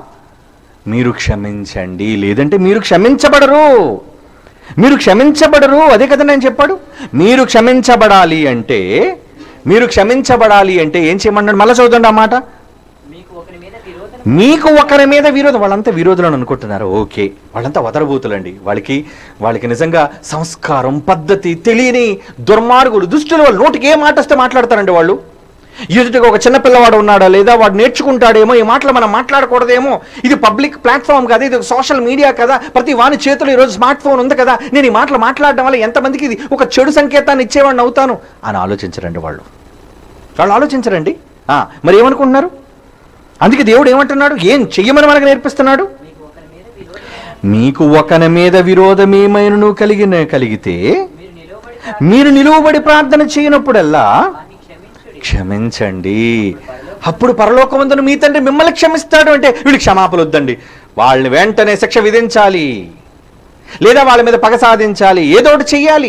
మీరు క్షమించండి లేదంటే మీరు క్షమించబడరు మీరు క్షమించబడరు అదే కదా నేను చెప్పాడు మీరు క్షమించబడాలి అంటే మీరు క్షమించబడాలి అంటే ఏం చేయమన్నాడు మళ్ళీ చదువుతండి ఆ మాట మీకు ఒకరి మీద విరోధం మీకు ఒకరి మీద విరోధం వాళ్ళంతా విరోధులను అనుకుంటున్నారు ఓకే వాళ్ళంతా వదరబూతులండి వాళ్ళకి వాళ్ళకి నిజంగా సంస్కారం పద్ధతి తెలియని దుర్మార్గులు దుష్టులు వాళ్ళు నోటికి ఏ మాట వస్తే మాట్లాడతారండి వాళ్ళు ఎదుటిగా ఒక చిన్న పిల్లవాడు ఉన్నాడా లేదా వాడు నేర్చుకుంటాడేమో ఈ మాటలు మనం మాట్లాడకూడదేమో ఇది పబ్లిక్ ప్లాట్ఫామ్ కదా ఇది సోషల్ మీడియా కదా ప్రతి వాని చేతులు ఈరోజు స్మార్ట్ ఫోన్ ఉంది కదా నేను ఈ మాటలు మాట్లాడడం వల్ల ఎంతమందికి ఇది ఒక చెడు సంకేతాన్ని ఇచ్చేవాడిని అవుతాను అని ఆలోచించరండి వాళ్ళు వాళ్ళు ఆలోచించరండి ఆ, మరి ఏమనుకుంటున్నారు అందుకే దేవుడు ఏమంటున్నాడు ఏం చెయ్యమని మనకు నేర్పిస్తున్నాడు మీకు ఒకరి మీద విరోధం మీకు ఒకని మీద విరోధమేమైనను కలిగిన కలిగితే మీరు నిలవబడి మీరు నిలువబడి ప్రార్థన చేయనప్పుడల్లా వారిని క్షమించుడి క్షమించండి అప్పుడు పరలోకమందున మీ తండ్రి మిమ్మల్ని క్షమిస్తాడు అంటే వీళ్ళు క్షమాపలు వద్దండి వాళ్ళని వెంటనే శిక్ష విధించాలి లేదా వాళ్ళ మీద పగ సాధించాలి ఏదో ఒకటి చెయ్యాలి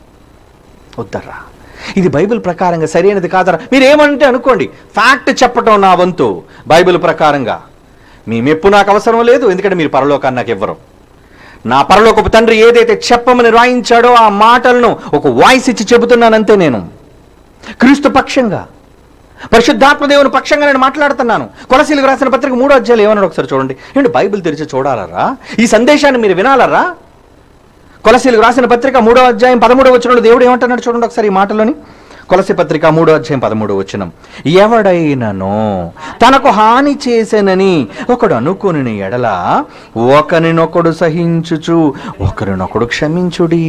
వద్దర్రా ఇది బైబిల్ ప్రకారంగా సరైనది కాదరా మీరు ఏమంటే అనుకోండి ఫ్యాక్ట్ చెప్పటం నా వంతు బైబిల్ ప్రకారంగా మీ మెప్పు నాకు అవసరం లేదు ఎందుకంటే మీరు పరలోకాన్ని నాకు ఇవ్వరు నా పరలోకపు తండ్రి ఏదైతే చెప్పమని రాయించాడో ఆ మాటలను ఒక వాయిస్ ఇచ్చి చెబుతున్నానంతే నేను క్రీస్తు పక్షంగా పరిశుద్ధాత్మ దేవుని పక్షంగా నేను మాట్లాడుతున్నాను కొలసీలకు రాసిన పత్రిక మూడో అధ్యాయులు ఏమన్నాడు ఒకసారి చూడండి ఏంటి బైబిల్ తెరిచి చూడాలరా ఈ సందేశాన్ని మీరు వినాలరా కొలసీలకు రాసిన పత్రిక మూడో అధ్యాయం పదమూడో వచ్చిన దేవుడు ఏమంటున్నాడు చూడండి ఒకసారి ఈ మాటలోని కొలసి పత్రిక మూడో అధ్యాయం పదమూడో వచ్చినం ఎవడైనను తనకు హాని చేసేనని ఒకడు అనుకుని ఎడల ఒకరినొకడు సహించుచు ఒకరినొకడు క్షమించుడి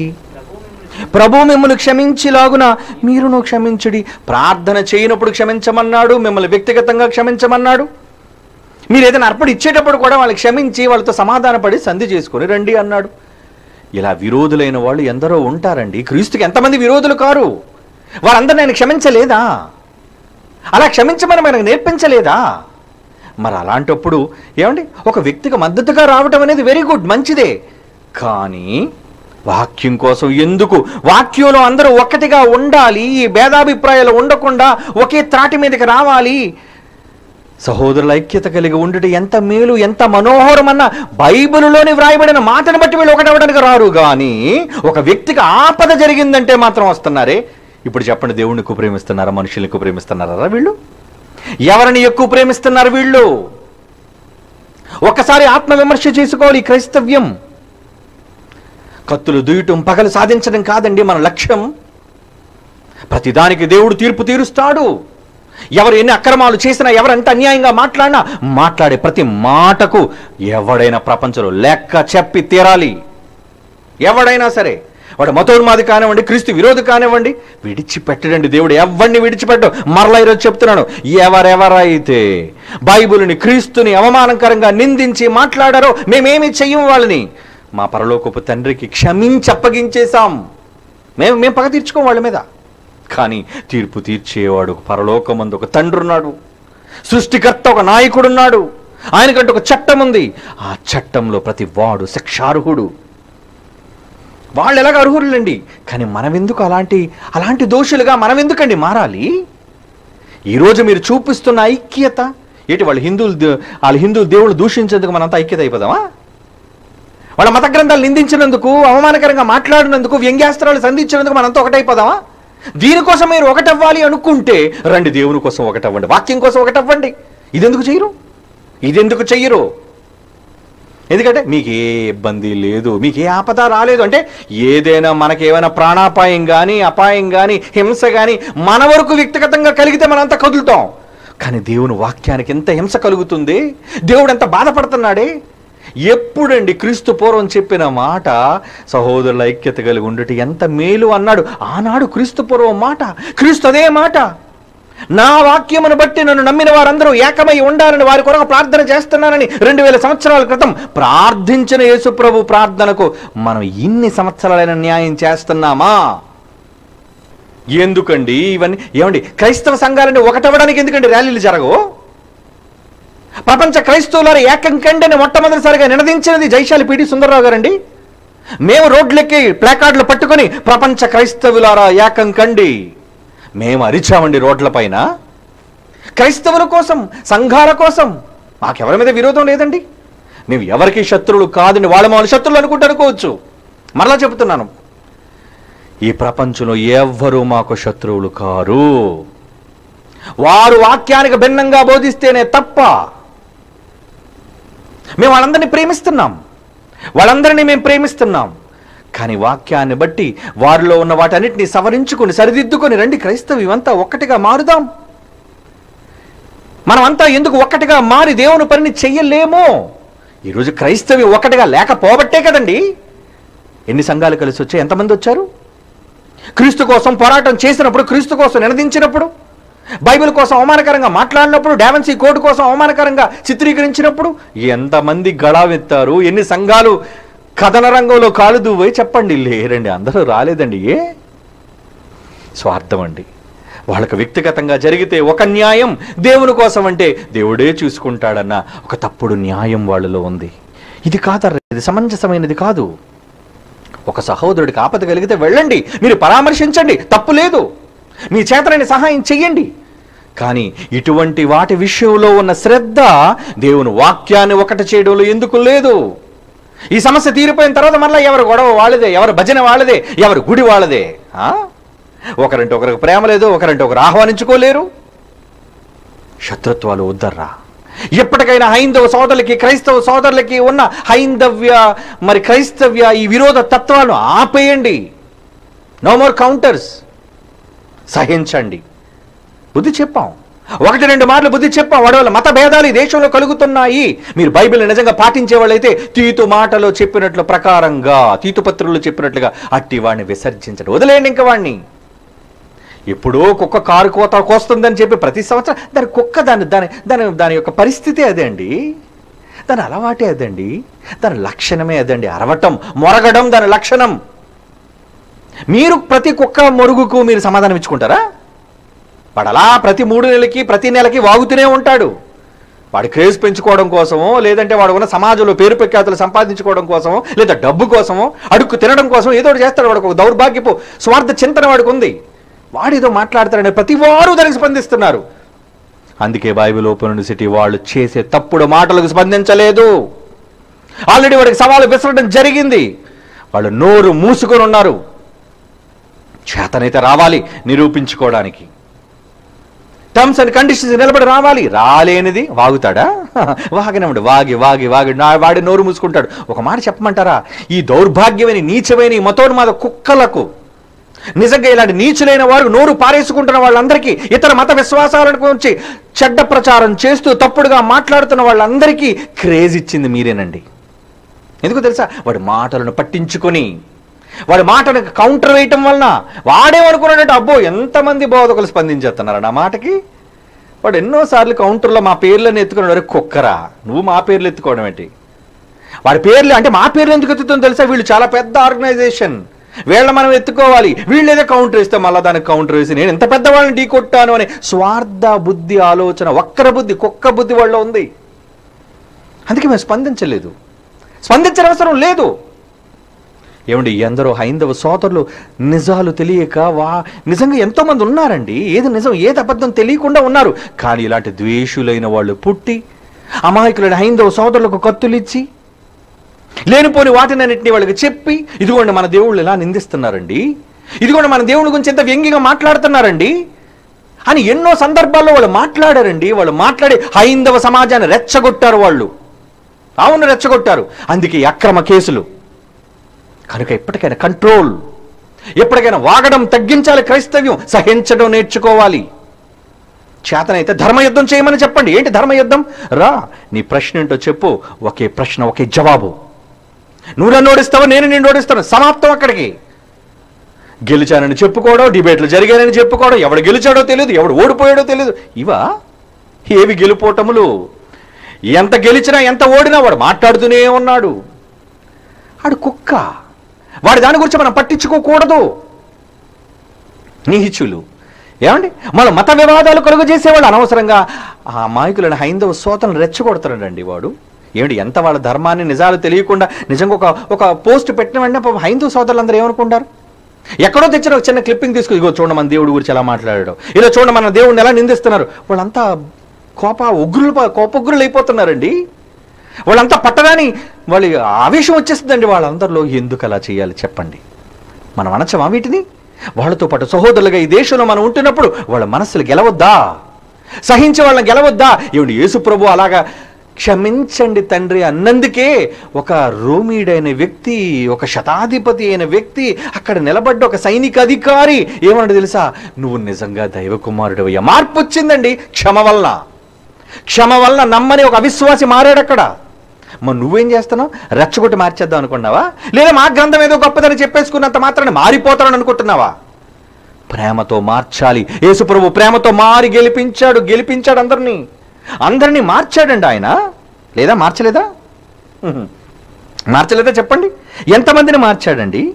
ప్రభు మిమ్మల్ని క్షమించిలాగున మీరును క్షమించుడి ప్రార్థన చేయనప్పుడు క్షమించమన్నాడు మిమ్మల్ని వ్యక్తిగతంగా క్షమించమన్నాడు మీరు ఏదైనా అర్పణ ఇచ్చేటప్పుడు కూడా వాళ్ళకి క్షమించి వాళ్ళతో సమాధానపడి సంధి చేసుకొని రండి అన్నాడు ఇలా విరోధులైన వాళ్ళు ఎందరో ఉంటారండి క్రీస్తుకి ఎంతమంది విరోధులు కారు వారందరిని ఆయన క్షమించలేదా అలా క్షమించమని మనకు నేర్పించలేదా మరి అలాంటప్పుడు ఏమండి ఒక వ్యక్తికి మద్దతుగా రావటం అనేది వెరీ గుడ్ మంచిదే కానీ వాక్యం కోసం ఎందుకు వాక్యంలో అందరూ ఒక్కటిగా ఉండాలి ఈ భేదాభిప్రాయాలు ఉండకుండా ఒకే త్రాటి మీదకి రావాలి సహోదరుల ఐక్యత కలిగి ఉండుట ఎంత మేలు ఎంత మనోహరమన్న బైబిలులోని వ్రాయబడిన మాటను బట్టి వీళ్ళు ఒకటవడానికి రారు కానీ ఒక వ్యక్తికి ఆపద జరిగిందంటే మాత్రం వస్తున్నారే ఇప్పుడు చెప్పండి దేవుణ్ణి ఎక్కువ ప్రేమిస్తున్నారా మనుషుల్ని ఎక్కువ ప్రేమిస్తున్నారా వీళ్ళు ఎవరిని ఎక్కువ ప్రేమిస్తున్నారు వీళ్ళు ఒక్కసారి ఆత్మవిమర్శ చేసుకోవాలి ఈ క్రైస్తవ్యం కత్తులు దుయ్యటం పగలు సాధించడం కాదండి మన లక్ష్యం ప్రతిదానికి దేవుడు తీర్పు తీరుస్తాడు ఎవరు ఎన్ని అక్రమాలు చేసినా ఎవరంత అన్యాయంగా మాట్లాడినా మాట్లాడే ప్రతి మాటకు ఎవడైనా ప్రపంచంలో లెక్క చెప్పి తీరాలి ఎవడైనా సరే వాడు మతోన్మాది కానివ్వండి క్రీస్తు విరోధి కానివ్వండి విడిచిపెట్టడండి దేవుడు ఎవరిని విడిచిపెట్టు మరలా ఈరోజు చెప్తున్నాను ఎవరెవరైతే బైబిల్ని క్రీస్తుని అవమానకరంగా నిందించి మాట్లాడారో మేమేమి చెయ్యం వాళ్ళని మా పరలోకపు తండ్రికి క్షమించి అప్పగించేశాం మేము మేము పగ తీర్చుకోం వాళ్ళ మీద కానీ తీర్పు తీర్చేవాడు పరలోకమందు ఒక తండ్రి ఉన్నాడు సృష్టికర్త ఒక నాయకుడున్నాడు ఆయనకంటే ఒక చట్టం ఉంది ఆ చట్టంలో ప్రతి వాడు శిక్షార్హుడు వాళ్ళు ఎలాగ అర్హులండి కానీ మనం ఎందుకు అలాంటి అలాంటి దోషులుగా మనం ఎందుకండి మారాలి ఈరోజు మీరు చూపిస్తున్న ఐక్యత ఏంటి వాళ్ళు హిందువులు దే- వాళ్ళ హిందువులు దేవుళ్ళు దూషించేందుకు మనంతా ఐక్యత అయిపోదామా వాళ్ళ మత గ్రంథాలు నిందించినందుకు అవమానకరంగా మాట్లాడినందుకు వ్యంగ్యాస్త్రాలు సంధించినందుకు మనంతా ఒకటైపోదామా దీనికోసం మీరు ఒకటవ్వాలి అనుకుంటే రండి దేవుని కోసం ఒకటవ్వండి వాక్యం కోసం ఒకటవ్వండి ఇదెందుకు చెయ్యరు ఇదెందుకు చెయ్యరు ఎందుకంటే మీకు ఏ ఇబ్బంది లేదు మీకు ఏ ఆపద రాలేదు అంటే ఏదైనా మనకేమైనా ప్రాణాపాయం కానీ అపాయం కానీ హింస కానీ మన వరకు వ్యక్తిగతంగా కలిగితే మనంతా కదులుతాం కానీ దేవుని వాక్యానికి ఎంత హింస కలుగుతుంది దేవుడు ఎంత బాధపడుతున్నాడే ఎప్పుడండి క్రీస్తు పూర్వం చెప్పిన మాట సహోదరుల ఐక్యత కలిగి ఉండట ఎంత మేలు అన్నాడు ఆనాడు క్రీస్తు పూర్వం మాట క్రీస్తు అదే మాట నా వాక్యమును బట్టి నన్ను నమ్మిన వారందరూ ఏకమై ఉండాలని వారి కొరకు ప్రార్థన చేస్తున్నానని రెండు వేల సంవత్సరాల క్రితం ప్రార్థించిన యేసుప్రభు ప్రార్థనకు మనం ఇన్ని సంవత్సరాలైన న్యాయం చేస్తున్నామా ఎందుకండి ఇవన్నీ ఏమండి క్రైస్తవ సంఘాలని ఒకటవడానికి ఎందుకండి ర్యాలీలు జరగవు ప్రపంచ క్రైస్తవులారు ఏకం కండి అని మొట్టమొదటిసారిగా నినదించినది జైశాలి పిడి సుందరరావు గారండి మేము రోడ్లెక్కి ప్లాకార్డులు పట్టుకొని ప్రపంచ క్రైస్తవులారా ఏకం కండి మేము అరిచామండి రోడ్లపైన క్రైస్తవుల కోసం సంఘాల కోసం మాకెవరి మీద విరోధం లేదండి మేము ఎవరికి శత్రువులు కాదండి వాళ్ళ వాళ్ళ శత్రువులు అనుకుంటూ అనుకోవచ్చు మరలా చెబుతున్నాను ఈ ప్రపంచంలో ఎవ్వరూ మాకు శత్రువులు కారు వారు వాక్యానికి భిన్నంగా బోధిస్తేనే తప్ప మేము వాళ్ళందరినీ ప్రేమిస్తున్నాం వాళ్ళందరినీ మేము ప్రేమిస్తున్నాం కానీ వాక్యాన్ని బట్టి వారిలో ఉన్న వాటన్నిటిని సవరించుకొని సరిదిద్దుకొని రండి క్రైస్తవ ఇవంతా ఒక్కటిగా మారుదాం మనమంతా ఎందుకు ఒక్కటిగా మారి దేవుని పనిని చెయ్యలేమో ఈరోజు క్రైస్తవి ఒక్కటిగా లేకపోబట్టే కదండి ఎన్ని సంఘాలు కలిసి వచ్చాయి ఎంతమంది వచ్చారు క్రీస్తు కోసం పోరాటం చేసినప్పుడు క్రీస్తు కోసం నినదించినప్పుడు బైబిల్ కోసం అవమానకరంగా మాట్లాడినప్పుడు డావెన్సీ కోడ్ కోసం అవమానకరంగా చిత్రీకరించినప్పుడు ఎంతమంది గళావెత్తారు ఎన్ని సంఘాలు కథన రంగంలో కాలు దువ్వై చెప్పండి లేరండి అందరూ రాలేదండి ఏ స్వార్థం అండి వాళ్ళకు వ్యక్తిగతంగా జరిగితే ఒక న్యాయం దేవుని కోసం అంటే దేవుడే చూసుకుంటాడన్న ఒక తప్పుడు న్యాయం వాళ్ళలో ఉంది ఇది కాదర్ర ఇది సమంజసమైనది కాదు ఒక సహోదరుడికి ఆపద కలిగితే వెళ్ళండి మీరు పరామర్శించండి తప్పు లేదు మీ చేతనని సహాయం చెయ్యండి కానీ ఇటువంటి వాటి విషయంలో ఉన్న శ్రద్ధ దేవుని వాక్యాన్ని ఒకటి చేయడంలో ఎందుకు లేదు ఈ సమస్య తీరిపోయిన తర్వాత మళ్ళీ ఎవరు గొడవ వాళ్ళదే ఎవరు భజన వాళ్ళదే ఎవరు గుడి వాళ్ళదే ఆ? ఒకరంటే ఒకరికి ప్రేమ లేదు ఒకరంటే ఒకరు ఆహ్వానించుకోలేరు శత్రుత్వాలు వద్దర్రా ఎప్పటికైనా హైందవ సోదరులకి క్రైస్తవ సోదరులకి ఉన్న హైందవ్య మరి క్రైస్తవ్య ఈ విరోధ తత్వాలను ఆపేయండి నో మోర్ కౌంటర్స్ సహించండి బుద్ధి చెప్పాం ఒకటి రెండు మార్లు బుద్ధి చెప్పాం వడవల మత భేదాలు ఈ దేశంలో కలుగుతున్నాయి మీరు బైబిల్ నిజంగా పాటించే వాళ్ళైతే తీతు మాటలో చెప్పినట్లు ప్రకారంగా తీతు పత్రులు చెప్పినట్లుగా అట్టి వాడిని విసర్జించండి వదిలేయండి ఇంకా వాడిని ఎప్పుడో కుక్క కారు కోత కోస్తుందని చెప్పి ప్రతి సంవత్సరం దాని కుక్క దాని దాని దాని దాని యొక్క పరిస్థితి అదే అండి దాని అలవాటే అదండి దాని లక్షణమే అదండి అరవటం మొరగడం దాని లక్షణం మీరు ప్రతి కుక్క మొరుగుకు మీరు సమాధానం ఇచ్చుకుంటారా వాడు అలా ప్రతి మూడు నెలలకి ప్రతి నెలకి వాగుతూనే ఉంటాడు వాడి క్రేజ్ పెంచుకోవడం కోసమో లేదంటే వాడు ఉన్న సమాజంలో పేరు ప్రఖ్యాతులు సంపాదించుకోవడం కోసమో లేదా డబ్బు కోసమో అడుక్కు తినడం కోసం ఏదో ఒకటి చేస్తాడు వాడికి ఒక దౌర్భాగ్యపు స్వార్థ చింతన వాడికి ఉంది వాడేదో మాట్లాడతాడని ప్రతి వారు దానికి స్పందిస్తున్నారు అందుకే బైబిల్ ఓపెన్ యూనివర్సిటీ వాళ్ళు చేసే తప్పుడు మాటలకు స్పందించలేదు ఆల్రెడీ వాడికి సవాలు విసరడం జరిగింది వాళ్ళు నోరు మూసుకొని ఉన్నారు చేతనైతే రావాలి నిరూపించుకోవడానికి టర్మ్స్ అండ్ కండిషన్స్ నిలబడి రావాలి రాలేనిది వాగుతాడా వాగినప్పుడు వాగి వాగి వాగి నా వాడి నోరు మూసుకుంటాడు ఒక మాట చెప్పమంటారా ఈ దౌర్భాగ్యమైన నీచమైన ఈ మతోన్మాద కుక్కలకు నిజంగా ఇలాంటి నీచులైన వారు నోరు పారేసుకుంటున్న వాళ్ళందరికీ ఇతర మత విశ్వాసాలను గురించి చెడ్డ ప్రచారం చేస్తూ తప్పుడుగా మాట్లాడుతున్న వాళ్ళందరికీ క్రేజ్ ఇచ్చింది మీరేనండి ఎందుకు తెలుసా వాడి మాటలను పట్టించుకొని వాడి మాటను కౌంటర్ వేయటం వలన వాడేమనుకున్నాడంటే అబ్బో ఎంతమంది బోధకులు స్పందించేస్తున్నారు నా మాటకి వాడు ఎన్నోసార్లు కౌంటర్లో మా పేర్లను ఎత్తుకున్నాడు "అరే కుక్కరా నువ్వు మా పేర్లు ఎత్తుకోవడం ఏంటి వాడి పేర్లు అంటే మా పేర్లు ఎందుకు ఎత్తుతుందో తెలుసా వీళ్ళు చాలా పెద్ద ఆర్గనైజేషన్ వీళ్ళ మనం ఎత్తుకోవాలి వీళ్ళు ఏదో కౌంటర్ ఇస్తే మళ్ళీ దానికి కౌంటర్ వేసి నేను ఎంత పెద్దవాళ్ళని ఢీ కొట్టాను అనే స్వార్థ బుద్ధి ఆలోచన వక్ర బుద్ధి కుక్క బుద్ధి వాళ్ళ ఉంది అందుకే మేము స్పందించలేదు స్పందించిన అవసరం లేదు ఏమండి ఎందరో హైందవ సోదరులు నిజాలు తెలియక వా నిజంగా ఎంతోమంది ఉన్నారండి ఏది నిజం ఏది అబద్ధం తెలియకుండా ఉన్నారు కానీ ఇలాంటి ద్వేషులైన వాళ్ళు పుట్టి అమాయకులైన హైందవ సోదరులకు కత్తులిచ్చి లేనిపోని వాటినన్నింటినీ వాళ్ళకి చెప్పి ఇదిగోండి మన దేవుళ్ళు ఇలా నిందిస్తున్నారండి ఇదిగోండి మన దేవుడి గురించి ఎంత వ్యంగ్యంగా మాట్లాడుతున్నారండి అని ఎన్నో సందర్భాల్లో వాళ్ళు మాట్లాడారండి వాళ్ళు మాట్లాడి హైందవ సమాజాన్ని రెచ్చగొట్టారు వాళ్ళు అవును రెచ్చగొట్టారు అందుకే ఈ అక్రమ కేసులు కనుక ఎప్పటికైనా కంట్రోల్ ఎప్పటికైనా వాగడం తగ్గించాలి క్రైస్తవ్యం సహించడం నేర్చుకోవాలి చేతనైతే ధర్మయుద్ధం చేయమని చెప్పండి ఏంటి ధర్మయుద్ధం రా నీ ప్రశ్న ఏంటో చెప్పు ఒకే ప్రశ్న ఒకే జవాబు నువ్వు నన్ను ఓడిస్తావు నేను నిన్ను ఓడిస్తాను సమాప్తం అక్కడికి గెలిచానని చెప్పుకోవడం డిబేట్లు జరిగానని చెప్పుకోవడం ఎవడు గెలిచాడో తెలియదు ఎవడు ఓడిపోయాడో తెలియదు ఇవా ఏవి గెలుపోటములు ఎంత గెలిచినా ఎంత ఓడినా వాడు మాట్లాడుతూనే ఉన్నాడు ఆడు కుక్క వాడి దాని గురించి మనం పట్టించుకోకూడదు నీచులు ఏమండి మన మత వివాదాలు కలుగు చేసేవాళ్ళు అనవసరంగా ఆ అమాయకులను హైందవ సోతలను రెచ్చగొడుతున్నాడండి వాడు ఏమిటి ఎంత వాళ్ళ ధర్మాన్ని నిజాలు తెలియకుండా నిజంగా ఒక ఒక పోస్ట్ పెట్టిన వెంటనే పాపం హైందవ సోదరులందరూ ఏమనుకుంటారు ఎక్కడో తెచ్చిన ఒక చిన్న క్లిప్పింగ్ తీసుకు ఇగో చూడండి మన దేవుడి గురించి ఎలా మాట్లాడాడు ఇలా చూడండి మన దేవుడిని ఎలా నిందిస్తున్నారు వాళ్ళంతా కోప ఉగ్రులు కోపగ్రులు అయిపోతున్నారండి వాళ్ళంతా పట్టరాని వాళ్ళ ఆవేశం వచ్చేస్తుందండి వాళ్ళందరిలో ఎందుకు అలా చేయాలి చెప్పండి మనం అనచమా వీటిని వాళ్ళతో పాటు సహోదరులుగా ఈ దేశంలో మనం ఉంటున్నప్పుడు వాళ్ళ మనస్సులు గెలవద్దా సహించే వాళ్ళని గెలవద్దా ఏమిటి యేసు ప్రభు అలాగా క్షమించండి తండ్రి అన్నందుకే ఒక రోమీడైన వ్యక్తి ఒక శతాధిపతి అయిన వ్యక్తి అక్కడ నిలబడ్డ ఒక సైనిక అధికారి ఏమన్నాడు తెలుసా నువ్వు నిజంగా దైవ కుమారుడు అయ్యా మార్పు వచ్చిందండి క్షమ వలన క్షమ వలన నమ్మని ఒక అవిశ్వాసి మారాడు అక్కడ మరి నువ్వేం చేస్తున్నావు రెచ్చగొట్టి మార్చేద్దాం అనుకున్నావా లేదా మా గ్రంథం ఏదో గొప్పదని చెప్పేసుకున్నంత మాత్రాన్ని మారిపోతానని అనుకుంటున్నావా ప్రేమతో మార్చాలి యేసుప్రభు ప్రేమతో మారి గెలిపించాడు గెలిపించాడు అందరినీ అందరినీ మార్చాడండి ఆయన లేదా మార్చలేదా ఉహు. మార్చలేదా చెప్పండి ఎంతమందిని మార్చాడండి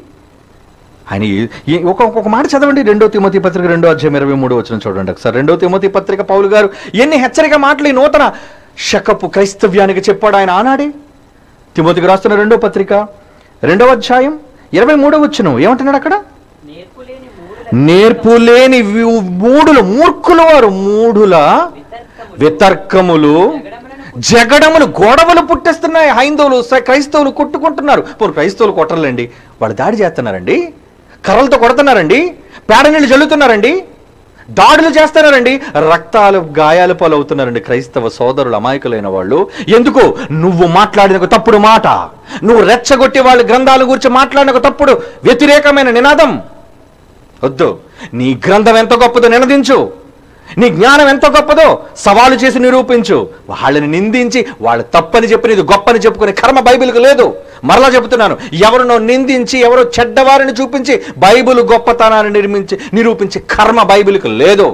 ఆయన ఈ- ఈ- ఒక ఒక మాట చదవండి రెండో తిమోతి పత్రిక రెండో అధ్యాయం ఇరవై మూడు వచ్చిన చూడండి ఒకసారి రెండో తిమోతి పత్రిక పౌలు గారు ఎన్ని హెచ్చరిక మాటలు ఈ నూతన శకపు క్రైస్తవ్యానికి చెప్పాడు ఆయన ఆనాడే తిమోతికి రాస్తున్న రెండో పత్రిక రెండో అధ్యాయం ఇరవై మూడో వచ్చిన ఏమంటున్నాడు అక్కడ నేర్పులేని మూడుల నేర్పు లేని వి- మూడులు మూర్ఖులు వారు మూఢుల వితర్కములు వితర్కములు జగడములను జగడములు గొడవలు పుట్టిస్తున్నాయి హైందవులు స- క్రైస్తవులు కొట్టుకుంటున్నారు పోను క్రైస్తవులు కొట్టరులేండి వాళ్ళు దాడి చేస్తున్నారండి కర్రలతో కొడుతున్నారండి పేడ నీళ్ళు జల్లుతున్నారండి దాడులు చేస్తున్నారండి రక్తాలు గాయాలు పాలవుతున్నారండి క్రైస్తవ సోదరులు అమాయకులైన వాళ్ళు ఎందుకు నువ్వు మాట్లాడిన ఒక తప్పుడు మాట నువ్వు రెచ్చగొట్టి వాళ్ళ గ్రంథాల గురించి మాట్లాడిన ఒక తప్పుడు వ్యతిరేకమైన నినాదం వద్దు నీ గ్రంథం ఎంత గొప్పదో నినదించు నీ జ్ఞానం ఎంత గొప్పదో సవాలు చేసి నిరూపించు వాళ్ళని నిందించి వాళ్ళు తప్పని చెప్పి ఇది గొప్పని చెప్పుకునే కర్మ బైబిల్కి లేదు మరలా చెబుతున్నాను ఎవరినో నిందించి ఎవరో చెడ్డవారిని చూపించి బైబిల్ గొప్పతనాన్ని నిర్మించి నిరూపించి కర్మ బైబిల్కి లేదు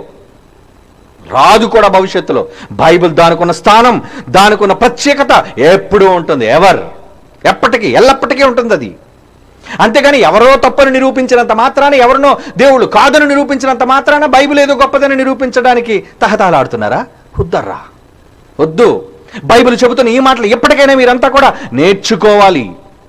రాదు కూడా భవిష్యత్తులో బైబిల్ దానికున్న స్థానం దానికున్న ప్రత్యేకత ఎప్పుడూ ఉంటుంది ఎవర్ ఎప్పటికీ ఎల్లప్పటికీ ఉంటుంది అది అంతేగాని ఎవరో తప్పని నిరూపించినంత మాత్రాన ఎవరినో దేవుళ్ళు కాదని నిరూపించినంత మాత్రాన బైబిల్ ఏదో గొప్పదని నిరూపించడానికి తహతాలాడుతున్నారా వద్దర్రా వద్దు బైబిల్ చెబుతున్న ఈ మాటలు ఎప్పటికైనా మీరంతా కూడా నేర్చుకోవాలి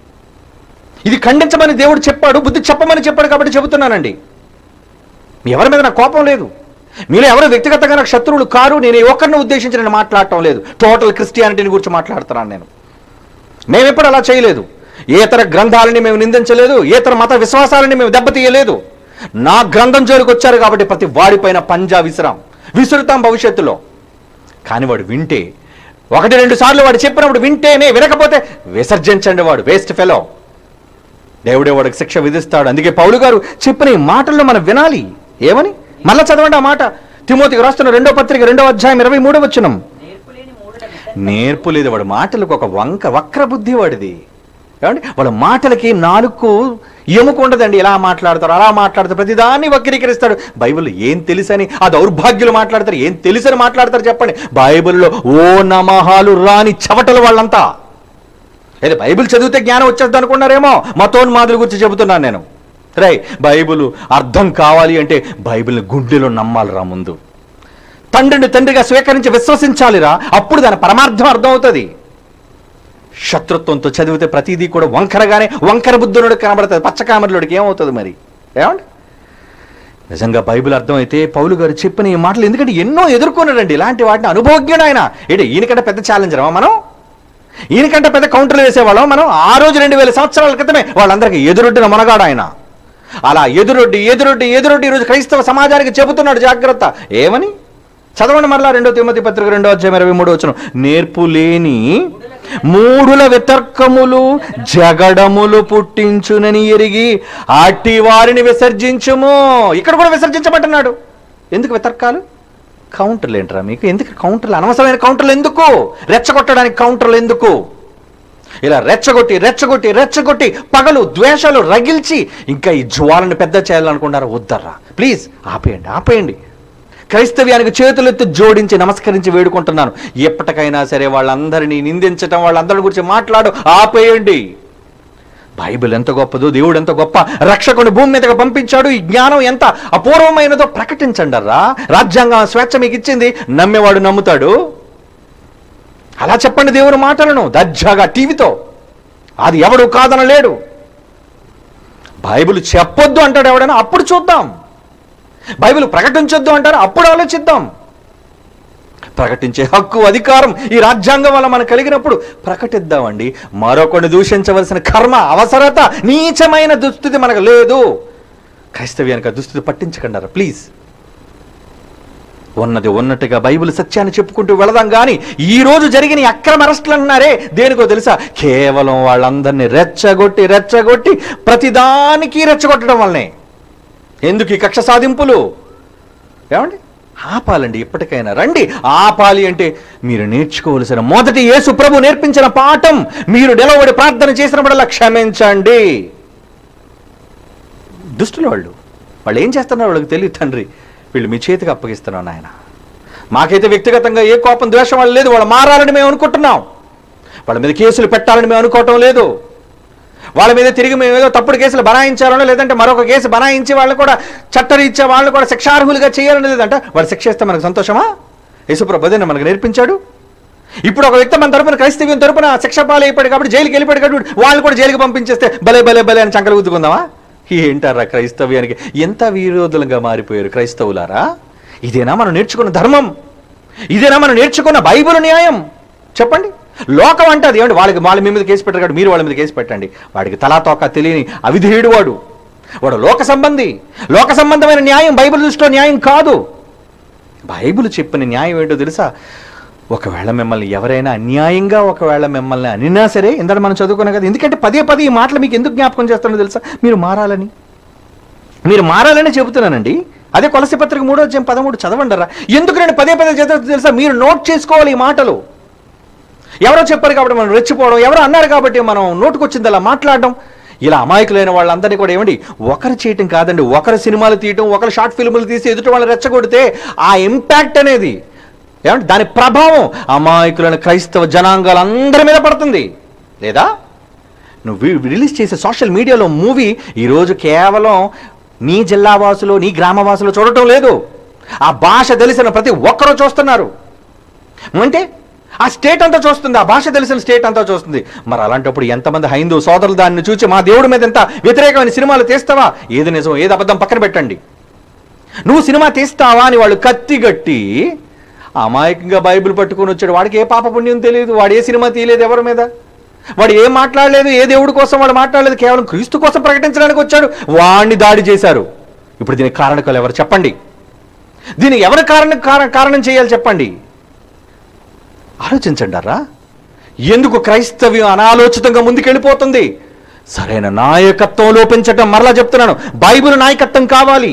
ఇది ఖండించమని దేవుడు చెప్పాడు బుద్ధి చెప్పమని చెప్పాడు కాబట్టి చెబుతున్నానండి మీ ఎవరి మీద నాకు కోపం లేదు మీలో ఎవరు వ్యక్తిగతంగా నాకు శత్రువులు కారు నేను ఏ ఒక్కరిని ఉద్దేశించి నేను మాట్లాడటం లేదు టోటల్ క్రిస్టియానిటీని గురించి మాట్లాడుతున్నాను నేను మేము ఎప్పుడు అలా చేయలేదు ఏతర గ్రంథాలని మేము నిందించలేదు ఏతర మత విశ్వాసాలని మేము దెబ్బతీయలేదు నా గ్రంథం జోలికి వచ్చారు కాబట్టి ప్రతి వాడిపైన పంజా విసిరాం విసురుతాం భవిష్యత్తులో కానీ వాడు వింటే ఒకటి రెండు సార్లు వాడు చెప్పినప్పుడు వింటేనే వినకపోతే విసర్జించండి వాడు వేస్ట్ ఫెలో దేవుడే వాడికి శిక్ష విధిస్తాడు అందుకే పౌలు గారు చెప్పిన ఈ మాటల్లో మనం వినాలి ఏమని మళ్ళా చదవండి ఆ మాట తిమోతికి రాస్తున్న రెండో పత్రిక రెండో అధ్యాయం ఇరవై మూడో వచ్చినం నేర్పులేని మూడుల నేర్పు లేదు వాడు మాటలకు ఒక వంక వక్ర బుద్ధి వాడిది ఏమండి వాళ్ళ మాటలకి నాలుగు ఎముక ఉండదండి ఇలా మాట్లాడతారు అలా మాట్లాడతారు ప్రతిదాన్ని వక్రీకరిస్తాడు బైబిల్ ఏం తెలుసని ఆ దౌర్భాగ్యులు మాట్లాడతారు ఏం తెలుసని మాట్లాడతారు చెప్పండి బైబిల్లో ఓ నమహాలు రాని చవటలు వాళ్ళంతా ఏదో బైబిల్ చదివితే జ్ఞానం వచ్చేది అనుకున్నారేమో మతోన్మాదుల గురించి చెబుతున్నాను నేను రై బైబిల్ అర్థం కావాలి అంటే బైబిల్ని గుండెలో నమ్మాలిరా ముందు తండ్రిని తండ్రిగా స్వీకరించి విశ్వసించాలిరా అప్పుడు దాని పరమార్థం అర్థమవుతుంది శత్రుత్వంతో చదివితే ప్రతిదీ కూడా వంకరగానే వంకర బుద్ధునుడు కనబడుతుంది పచ్చకామరుడికి ఏమవుతుంది మరి ఏమండి నిజంగా బైబిల్ అర్థమైతే పౌలు గారు చెప్పిన ఈ మాటలు ఎందుకంటే ఎన్నో ఎదుర్కొన్నాడండి ఇలాంటి వాటిని అనుభవజ్ఞుడు ఆయన ఏంటి ఈయనకంటే పెద్ద ఛాలెంజరమా మనం ఈయనకంటే పెద్ద కౌంటర్లు వేసేవాళ్ళం మనం ఆ రోజు రెండు వేల సంవత్సరాల క్రితమే వాళ్ళందరికీ ఎదురొడ్డిన మనగాడు ఆయన అలా ఎదురొడ్డి ఎదురొడ్డి ఎదురొడ్డి ఈరోజు క్రైస్తవ సమాజానికి చెబుతున్నాడు జాగ్రత్త ఏమని చదవండి మరలా రెండో తిమ్మతి పత్రిక రెండో అధ్యాయం ఇరవై మూడు వచ్చిన నేర్పు లేని మూడుల వితర్కములు జగడములు పుట్టించునని ఎరిగి అట్టి వారిని విసర్జించుము ఇక్కడ కూడా విసర్జించబట్టున్నాడు ఎందుకు వితర్కాలు కౌంటర్లు ఏంట్రా మీకు ఎందుకు కౌంటర్లు అనవసరమైన కౌంటర్లు ఎందుకు రెచ్చగొట్టడానికి కౌంటర్లు ఎందుకు ఇలా రెచ్చగొట్టి రెచ్చగొట్టి రెచ్చగొట్టి పగలు ద్వేషాలు రగిల్చి ఇంకా ఈ జ్వాలను పెద్ద చేయాలనుకున్నారా వద్దర్రా ప్లీజ్ ఆపేయండి ఆపేయండి క్రైస్తవ్యానికి చేతులెత్తి జోడించి నమస్కరించి వేడుకుంటున్నాను ఎప్పటికైనా సరే వాళ్ళందరినీ నిందించటం వాళ్ళందరి గురించి మాట్లాడు ఆపేయండి బైబిల్ ఎంత గొప్పదో దేవుడు ఎంత గొప్ప రక్షకుని భూమి మీదకి పంపించాడు ఈ జ్ఞానం ఎంత అపూర్వమైనదో ప్రకటించండి అర్రా రాజ్యాంగం స్వేచ్ఛ మీకు ఇచ్చింది నమ్మేవాడు నమ్ముతాడు అలా చెప్పండి దేవుని మాటలను దర్జాగా టీవీతో అది ఎవడు కాదనలేడు బైబిల్ చెప్పొద్దు అంటాడు ఎవడైనా అప్పుడు చూద్దాం బైబిల్ ప్రకటించొద్దు అంటారు అప్పుడు ఆలోచిద్దాం ప్రకటించే హక్కు అధికారం ఈ రాజ్యాంగం వల్ల మనకు కలిగినప్పుడు ప్రకటిద్దామండి మరొకరిని దూషించవలసిన కర్మ అవసరత నీచమైన దుస్థితి మనకు లేదు క్రైస్తవ్యానికి ఆ దుస్థితి పట్టించకండారా ప్లీజ్ ఉన్నది ఉన్నట్టుగా బైబిల్ సత్యాన్ని చెప్పుకుంటూ వెళదాం కానీ ఈ రోజు జరిగిన ఈ అక్రమ అరెస్టులు అన్నారే దేనికో తెలుసా కేవలం వాళ్ళందరినీ రెచ్చగొట్టి రెచ్చగొట్టి ప్రతిదానికి రెచ్చగొట్టడం వల్లనే ఎందుకు ఈ కక్ష సాధింపులు ఏమండి ఆపాలండి ఎప్పటికైనా రండి ఆపాలి అంటే మీరు నేర్చుకోవలసిన మొదటి యేసు ప్రభు నేర్పించిన పాఠం మీరు నిలబడి ప్రార్థన చేసినప్పుడల్లా క్షమించండి దుష్టులు వాళ్ళు వాళ్ళు ఏం చేస్తున్నారో వాళ్ళకి తెలియదు తండ్రి వీళ్ళు మీ చేతికి అప్పగిస్తున్నాను ఆయన మాకైతే వ్యక్తిగతంగా ఏ కోపం ద్వేషం వాళ్ళు లేదు వాళ్ళు మారాలని మేము అనుకుంటున్నాం వాళ్ళ మీద కేసులు పెట్టాలని మేము అనుకోవటం లేదు వాళ్ళ మీద తిరిగి మేము ఏదో తప్పుడు కేసులు బనాయించాలనో లేదంటే మరొక కేసు బనాయించి వాళ్ళు కూడా చట్టరీత్యా వాళ్ళు కూడా శిక్షార్హులుగా చేయాలని లేదంట వాడు శిక్ష ఇస్తే మనకు సంతోషమా యేసుప్రభు అదే మనకు నేర్పించాడు ఇప్పుడు ఒక వ్యక్తి మన తరపున క్రైస్తవ్యం తరపున శిక్ష పాలైపోయాడు కాబట్టి జైలుకి వెళ్ళిపోయాడు కాబట్టి వాళ్ళు కూడా జైలుకి పంపించేస్తే భలే భలే భలే అని చంకలు గుద్దుకుందామా ఏంటారా క్రైస్తవ్యానికి ఎంత విరోధులుగా మారిపోయారు క్రైస్తవులారా ఇదేనా మనం నేర్చుకున్న ధర్మం ఇదేనా మనం నేర్చుకున్న బైబిల్ న్యాయం చెప్పండి లోకం అంటే అది ఏమండి వాళ్ళకి వాళ్ళ మీ మీద కేసు పెట్టారు కాబట్టి మీరు వాళ్ళ మీద కేసు పెట్టండి వాడికి తలా తోక తెలియని అవిధేయుడు వాడు వాడు లోక సంబంధి లోక సంబంధమైన న్యాయం బైబిల్ దృష్టిలో న్యాయం కాదు బైబిల్ చెప్పిన న్యాయం ఏంటో తెలుసా ఒకవేళ మిమ్మల్ని ఎవరైనా అన్యాయంగా ఒకవేళ మిమ్మల్ని అనినా సరే ఇందాక మనం చదువుకున్నాం కదా ఎందుకంటే పదే పదే ఈ మాటలు మీకు ఎందుకు జ్ఞాపకం చేస్తానో తెలుసా మీరు మారాలని మీరు మారాలని చెబుతున్నానండి అదే కొలసి పత్రిక మూడో అధ్యాయం పదమూడు చదవండరా ఎందుకు నేను పదే పదే చదువుతూ తెలుసా మీరు నోట్ చేసుకోవాలి ఈ మాటలు ఎవరో చెప్పారు కాబట్టి మనం రెచ్చిపోవడం ఎవరో అన్నారు కాబట్టి మనం నోటుకొచ్చింది అలా మాట్లాడడం ఇలా అమాయకులైన వాళ్ళందరినీ కూడా ఏమండి ఒకరు చేయటం కాదండి ఒకరు సినిమాలు తీయటం ఒకరు షార్ట్ ఫిల్ములు తీసి ఎదుటి వాళ్ళని రెచ్చగొడితే ఆ ఇంపాక్ట్ అనేది ఏమంటే దాని ప్రభావం అమాయకులైన క్రైస్తవ జనాంగాలందరి మీద పడుతుంది లేదా నువ్వు వి- రిలీజ్ చేసే సోషల్ మీడియాలో మూవీ ఈరోజు కేవలం నీ జిల్లా వాసులు నీ గ్రామ వాసులు చూడటం లేదు ఆ భాష తెలిసిన ప్రతి ఒక్కరూ చూస్తున్నారు అంటే ఆ స్టేట్ అంతా చూస్తుంది ఆ భాష తెలిసిన స్టేట్ అంతా చూస్తుంది మరి అలాంటప్పుడు ఎంతమంది హైందూ సోదరులు దాన్ని చూసి మా దేవుడి మీద ఎంత వ్యతిరేకమైన సినిమాలు తీస్తావా ఏది నిజం ఏది అబద్ధం పక్కన పెట్టండి నువ్వు సినిమా తీస్తావా అని వాళ్ళు కత్తిగట్టి అమాయకంగా బైబిల్ పట్టుకొని వచ్చాడు వాడికి ఏ పాప పుణ్యం తెలియదు వాడు ఏ సినిమా తీయలేదు ఎవరి మీద వాడు ఏం మాట్లాడలేదు ఏ దేవుడి కోసం వాడు మాట్లాడలేదు కేవలం క్రీస్తు కోసం ప్రకటించడానికి వచ్చాడు వాడిని దాడి చేశారు ఇప్పుడు దీనికి కారణకాలు ఎవరు చెప్పండి దీనికి ఎవరు కారణ కార- కారణం చేయాలి చెప్పండి ఆలోచించండారా ఎందుకు క్రైస్తవ్యం అనాలోచితంగా ముందుకెళ్ళిపోతుంది సరైన నాయకత్వం లోపించటం మరలా చెప్తున్నాను బైబిల్ నాయకత్వం కావాలి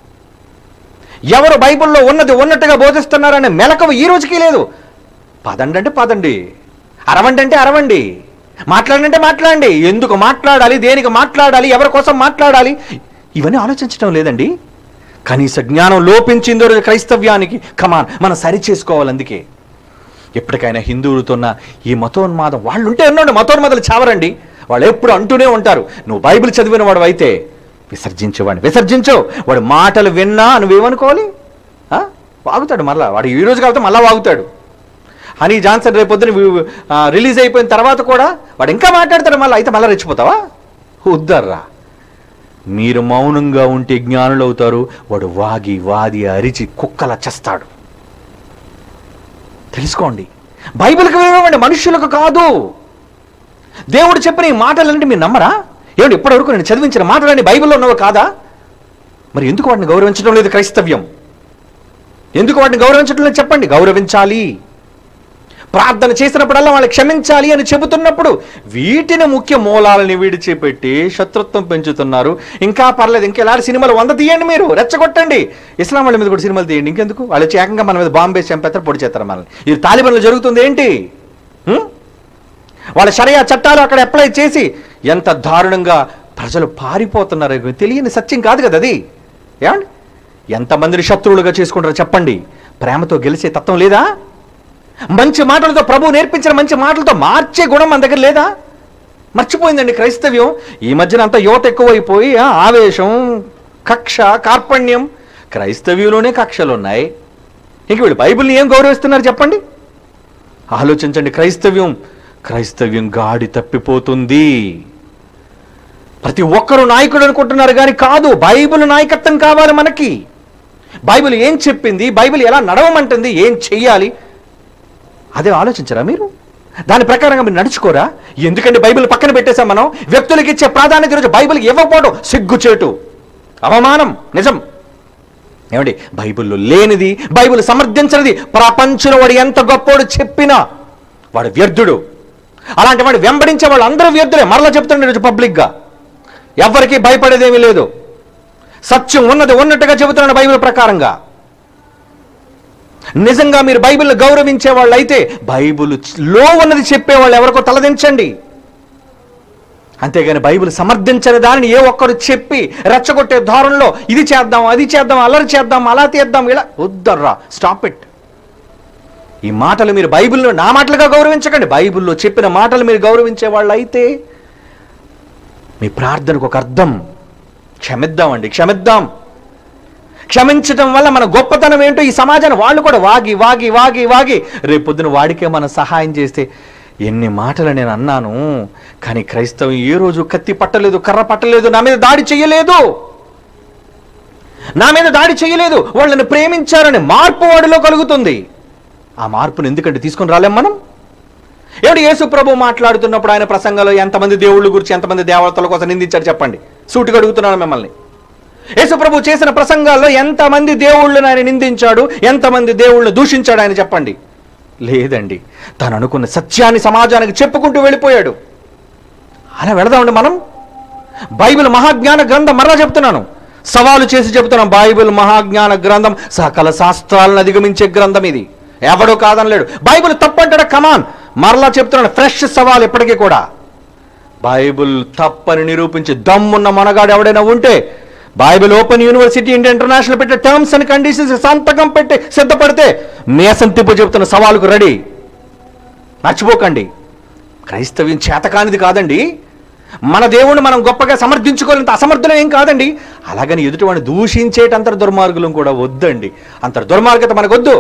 ఎవరు బైబిల్లో ఉన్నది ఉన్నట్టుగా బోధిస్తున్నారనే మెలకువ ఈ రోజుకి లేదు పదండి అంటే పదండి అరవండి అంటే అరవండి మాట్లాడండి అంటే మాట్లాడండి ఎందుకు మాట్లాడాలి దేనికి మాట్లాడాలి ఎవరి కోసం మాట్లాడాలి ఇవన్నీ ఆలోచించడం లేదండి కనీస జ్ఞానం లోపించిందో క్రైస్తవ్యానికి కమాన్ మనం సరి చేసుకోవాలి అందుకే ఎప్పటికైనా హిందువులతోన్న ఈ మతోన్మాదం వాళ్ళు ఉంటే ఎన్నోండి మతోన్మాదాలు చావరండి వాళ్ళు ఎప్పుడు అంటూనే ఉంటారు నువ్వు బైబిల్ చదివిన వాడు అయితే విసర్జించేవాడిని విసర్జించు వాడు మాటలు విన్నా నువ్వేమనుకోవాలి ఆ? వాగుతాడు మళ్ళా వాడు ఈ రోజు కాబట్టి మళ్ళా వాగుతాడు హనీ జాన్సన్ రేపు పొద్దున వి- ఆ, రిలీజ్ అయిపోయిన తర్వాత కూడా వాడు ఇంకా మాట్లాడతాడు మళ్ళీ అయితే మళ్ళీ రెచ్చిపోతావా ఉద్దర్రా మీరు మౌనంగా ఉంటే జ్ఞానులు అవుతారు వాడు వాగి వాది అరిచి కుక్కల చేస్తాడు తెలుసుకోండి బైబిల్కి వినవండి మనుషులకు కాదు దేవుడు చెప్పిన ఈ మాటలన్నీ మీరు నమ్మరా ఏమండి ఇప్పటివరకు నేను చదివించిన మాటలన్నీ బైబిల్లో ఉన్నవి కాదా మరి ఎందుకు వాటిని గౌరవించడం లేదు క్రైస్తవ్యం ఎందుకు వాటిని గౌరవించడం లేదు చెప్పండి గౌరవించాలి ప్రార్థన చేసినప్పుడల్లా వాళ్ళని క్షమించాలి అని చెబుతున్నప్పుడు వీటిని ముఖ్య మూలాలని విడిచిపెట్టి శత్రుత్వం పెంచుతున్నారు ఇంకా పర్లేదు ఇంకా ఎలాంటి సినిమాలు వంద తీయండి మీరు రెచ్చగొట్టండి ఇస్లాం వాళ్ళ మీద కూడా సినిమాలు తీయండి ఇంకెందుకు వాళ్ళు వచ్చి ఏకంగా మన మీద బాంబే చంపేస్తారు పొడి చేస్తారు మనల్ని ఇది తాలిబాన్లో జరుగుతుంది ఏంటి హ్మ్? వాళ్ళ షరియా చట్టాలు అక్కడ అప్లై చేసి ఎంత దారుణంగా ప్రజలు పారిపోతున్నారు తెలియని సత్యం కాదు కదా అది ఏమండి ఎంతమందిని శత్రువులుగా చేసుకుంటారో చెప్పండి ప్రేమతో గెలిచే తత్వం లేదా మంచి మాటలతో ప్రభు నేర్పించిన మంచి మాటలతో మార్చే గుణం మన దగ్గర లేదా మర్చిపోయిందండి క్రైస్తవ్యం ఈ మధ్యన అంతా యువత ఎక్కువైపోయి ఆ, ఆవేశం కక్ష కార్పణ్యం క్రైస్తవ్యంలోనే కక్షలు ఉన్నాయి ఇంక వీళ్ళు బైబిల్ని ఏం గౌరవిస్తున్నారు చెప్పండి ఆలోచించండి క్రైస్తవ్యం క్రైస్తవ్యం గాడి తప్పిపోతుంది ప్రతి ఒక్కరూ నాయకుడు అనుకుంటున్నారు కానీ కాదు బైబిల్ నాయకత్వం కావాలి మనకి బైబిల్ ఏం చెప్పింది బైబిల్ ఎలా నడవమంటుంది ఏం చెయ్యాలి అదే ఆలోచించరా మీరు దాని ప్రకారంగా మీరు నడుచుకోరా ఎందుకంటే బైబిల్ పక్కన పెట్టేశాం మనం వ్యక్తులకు ఇచ్చే ప్రాధాన్యత ఈరోజు బైబిల్కి ఇవ్వకపోవడం సిగ్గుచేటు అవమానం నిజం ఏమండి బైబిల్లో లేనిది బైబిల్ సమర్థించినది ప్రపంచంలో వాడు ఎంత గొప్పోడు చెప్పినా వాడు వ్యర్థుడు అలాంటి వాడు వెంబడించే వాళ్ళు అందరూ వ్యర్థులే మరలా చెప్తున్నాడు ఈరోజు పబ్లిక్గా ఎవరికి భయపడేదేమీ లేదు సత్యం ఉన్నది ఉన్నట్టుగా చెబుతున్నాడు బైబిల్ ప్రకారంగా నిజంగా మీరు బైబిల్ గౌరవించే వాళ్ళు అయితే బైబిల్ లో ఉన్నది చెప్పేవాళ్ళు ఎవరికో తలదించండి అంతేగాని బైబిల్ సమర్థించని దానిని ఏ ఒక్కరు చెప్పి రెచ్చగొట్టే ధోరణిలో ఇది చేద్దాం అది చేద్దాం అల్లరి చేద్దాం అలా తీద్దాం ఇలా వద్దర్రా స్టాప్ ఇట్ ఈ మాటలు మీరు బైబిల్లో నా మాటలుగా గౌరవించకండి బైబిల్లో చెప్పిన మాటలు మీరు గౌరవించే వాళ్ళు అయితే మీ ప్రార్థనకు ఒక అర్థం క్షమిద్దామండి క్షమిద్దాం క్షమించడం వల్ల మన గొప్పతనం ఏంటో ఈ సమాజాన్ని వాళ్ళు కూడా వాగి వాగి వాగి వాగి రేపు పొద్దున వాడికే మనం సహాయం చేస్తే ఎన్ని మాటలు నేను అన్నాను కానీ క్రైస్తవం ఏ రోజు కత్తి పట్టలేదు కర్ర పట్టలేదు నా మీద దాడి చేయలేదు నా మీద దాడి చేయలేదు వాళ్ళని ప్రేమించారని మార్పు వాడిలో కలుగుతుంది ఆ మార్పును ఎందుకంటే తీసుకొని రాలేం మనం ఏమిటి యేసు ప్రభు మాట్లాడుతున్నప్పుడు ఆయన ప్రసంగంలో ఎంతమంది దేవుళ్ళ గురించి ఎంతమంది దేవతల కోసం నిందించాడు చెప్పండి సూటిగా అడుగుతున్నాను మిమ్మల్ని యేసు ప్రభు చేసిన ప్రసంగాల్లో ఎంతమంది దేవుళ్ళని ఆయన నిందించాడు ఎంతమంది దేవుళ్ళని దూషించాడు ఆయన చెప్పండి లేదండి తను అనుకున్న సత్యాన్ని సమాజానికి చెప్పుకుంటూ వెళ్ళిపోయాడు అలా వెళదామండి మనం బైబిల్ మహాజ్ఞాన గ్రంథం మరలా చెప్తున్నాను సవాలు చేసి చెబుతున్నాం బైబిల్ మహాజ్ఞాన గ్రంథం సకల శాస్త్రాలను అధిగమించే గ్రంథం ఇది ఎవడో కాదనలేడు బైబిల్ తప్పంటాడా కమాన్ మరలా చెప్తున్నాడు ఫ్రెష్ సవాల్ ఇప్పటికీ కూడా బైబిల్ తప్పని నిరూపించి దమ్మున్న మనగాడు ఎవడైనా ఉంటే Bible open university India international పెట్టే టర్మ్స్ అండ్ కండిషన్స్ సంతకం పెట్టి సిద్ధపడితే మేసం తిప్పు చెబుతున్న సవాలుకు రెడీ మర్చిపోకండి క్రైస్తవ్యం చేతకానిది కాదండి మన దేవుణ్ణి మనం గొప్పగా సమర్థించుకోలేంత అసమర్థులం ఏం కాదండి అలాగని ఎదుటివాడిని దూషించేటంత దుర్మార్గులం కూడా వద్దండి అంత దుర్మార్గత మనకొద్దు